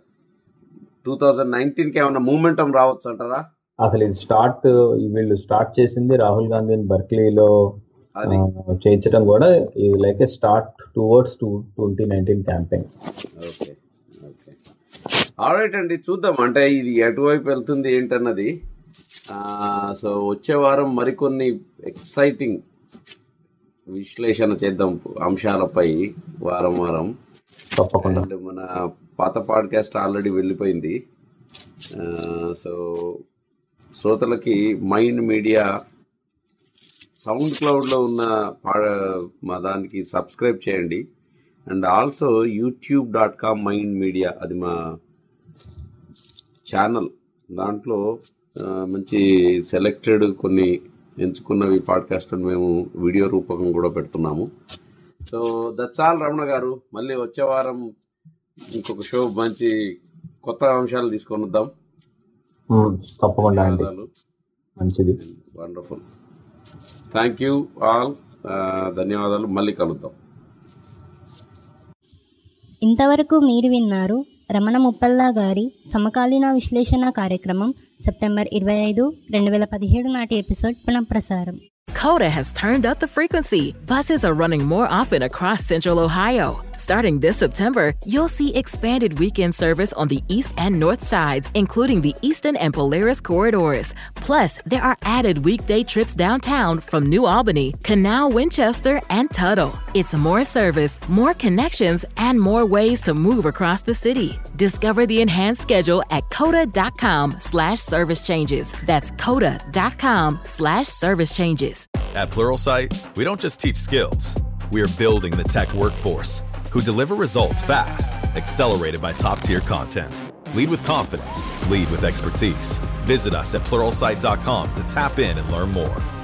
టూ థౌజండ్ నైన్టీన్కి ఏమైనా మూమెంటం రావచ్చు అంటారా అసలు ఇది స్టార్ట్ వీళ్ళు స్టార్ట్ చేసింది రాహుల్ గాంధీని బర్క్లీలో అది. చేయించడం కూడా ఇది like a start towards to twenty nineteen campaign okay okay alright అండి చూద్దాం అంటే ఇది ఎటువైపు వెళ్తుంది ఏంటన్నది ఆ, సో వచ్చే వారం మరికొన్ని ఎక్సైటింగ్ విశ్లేషణ చేద్దాం అంశాలపై వారం వారం తప్పకుండా అండ్ మన పాత పాడ్కాస్ట్ ఆల్రెడీ వెళ్ళిపోయింది ఆ, సో శ్రోతలకి మైండ్ మీడియా సౌండ్ క్లౌడ్లో ఉన్న పా మా దానికి సబ్స్క్రైబ్ చేయండి and also YouTube dot com Mind Media అది మా ఛానల్ దాంట్లో ఆ, మంచి సెలెక్టెడ్ కొన్ని ఎంచుకున్నవి పాడ్కాస్ట్లను మేము వీడియో రూపకం కూడా పెడుతున్నాము సో దట్స్ ఆల్ రమణ గారు మళ్ళీ వచ్చే వారం ఇంకొక షో మంచి కొత్త అంశాలు తీసుకొని వద్దాం ఉమ్, తప్పకుండా అండి ధన్యవాదాలు మంచిది వండర్ఫుల్ థ్యాంక్ యూ ఆల్ ధన్యవాదాలు మళ్ళీ కలుద్దాం ఇంతవరకు మీరు విన్నారు రమణ ముప్పల్లా గారి సమకాలీన విశ్లేషణ కార్యక్రమం సెప్టెంబర్ ఇరవై ఐదు రెండు వేల పదిహేడు నాటి ఎపిసోడ్ పునఃప్రసారం Coda has turned up the frequency. Buses are running more often across central Ohio. Starting this September, you'll see expanded weekend service on the east and north sides, including the Eastern and Polaris corridors. Plus, there are added weekday trips downtown from New Albany, Canal Winchester, and Tuttle. It's more service, more connections, and more ways to move across the city. Discover the enhanced schedule at coda.com slash service changes. That's coda.com slash service changes. At Pluralsight, we don't just teach skills, we are building the tech workforce who deliver results fast, accelerated by top tier content. Lead with confidence, lead with expertise. Visit us at pluralsight.com to tap in and learn more.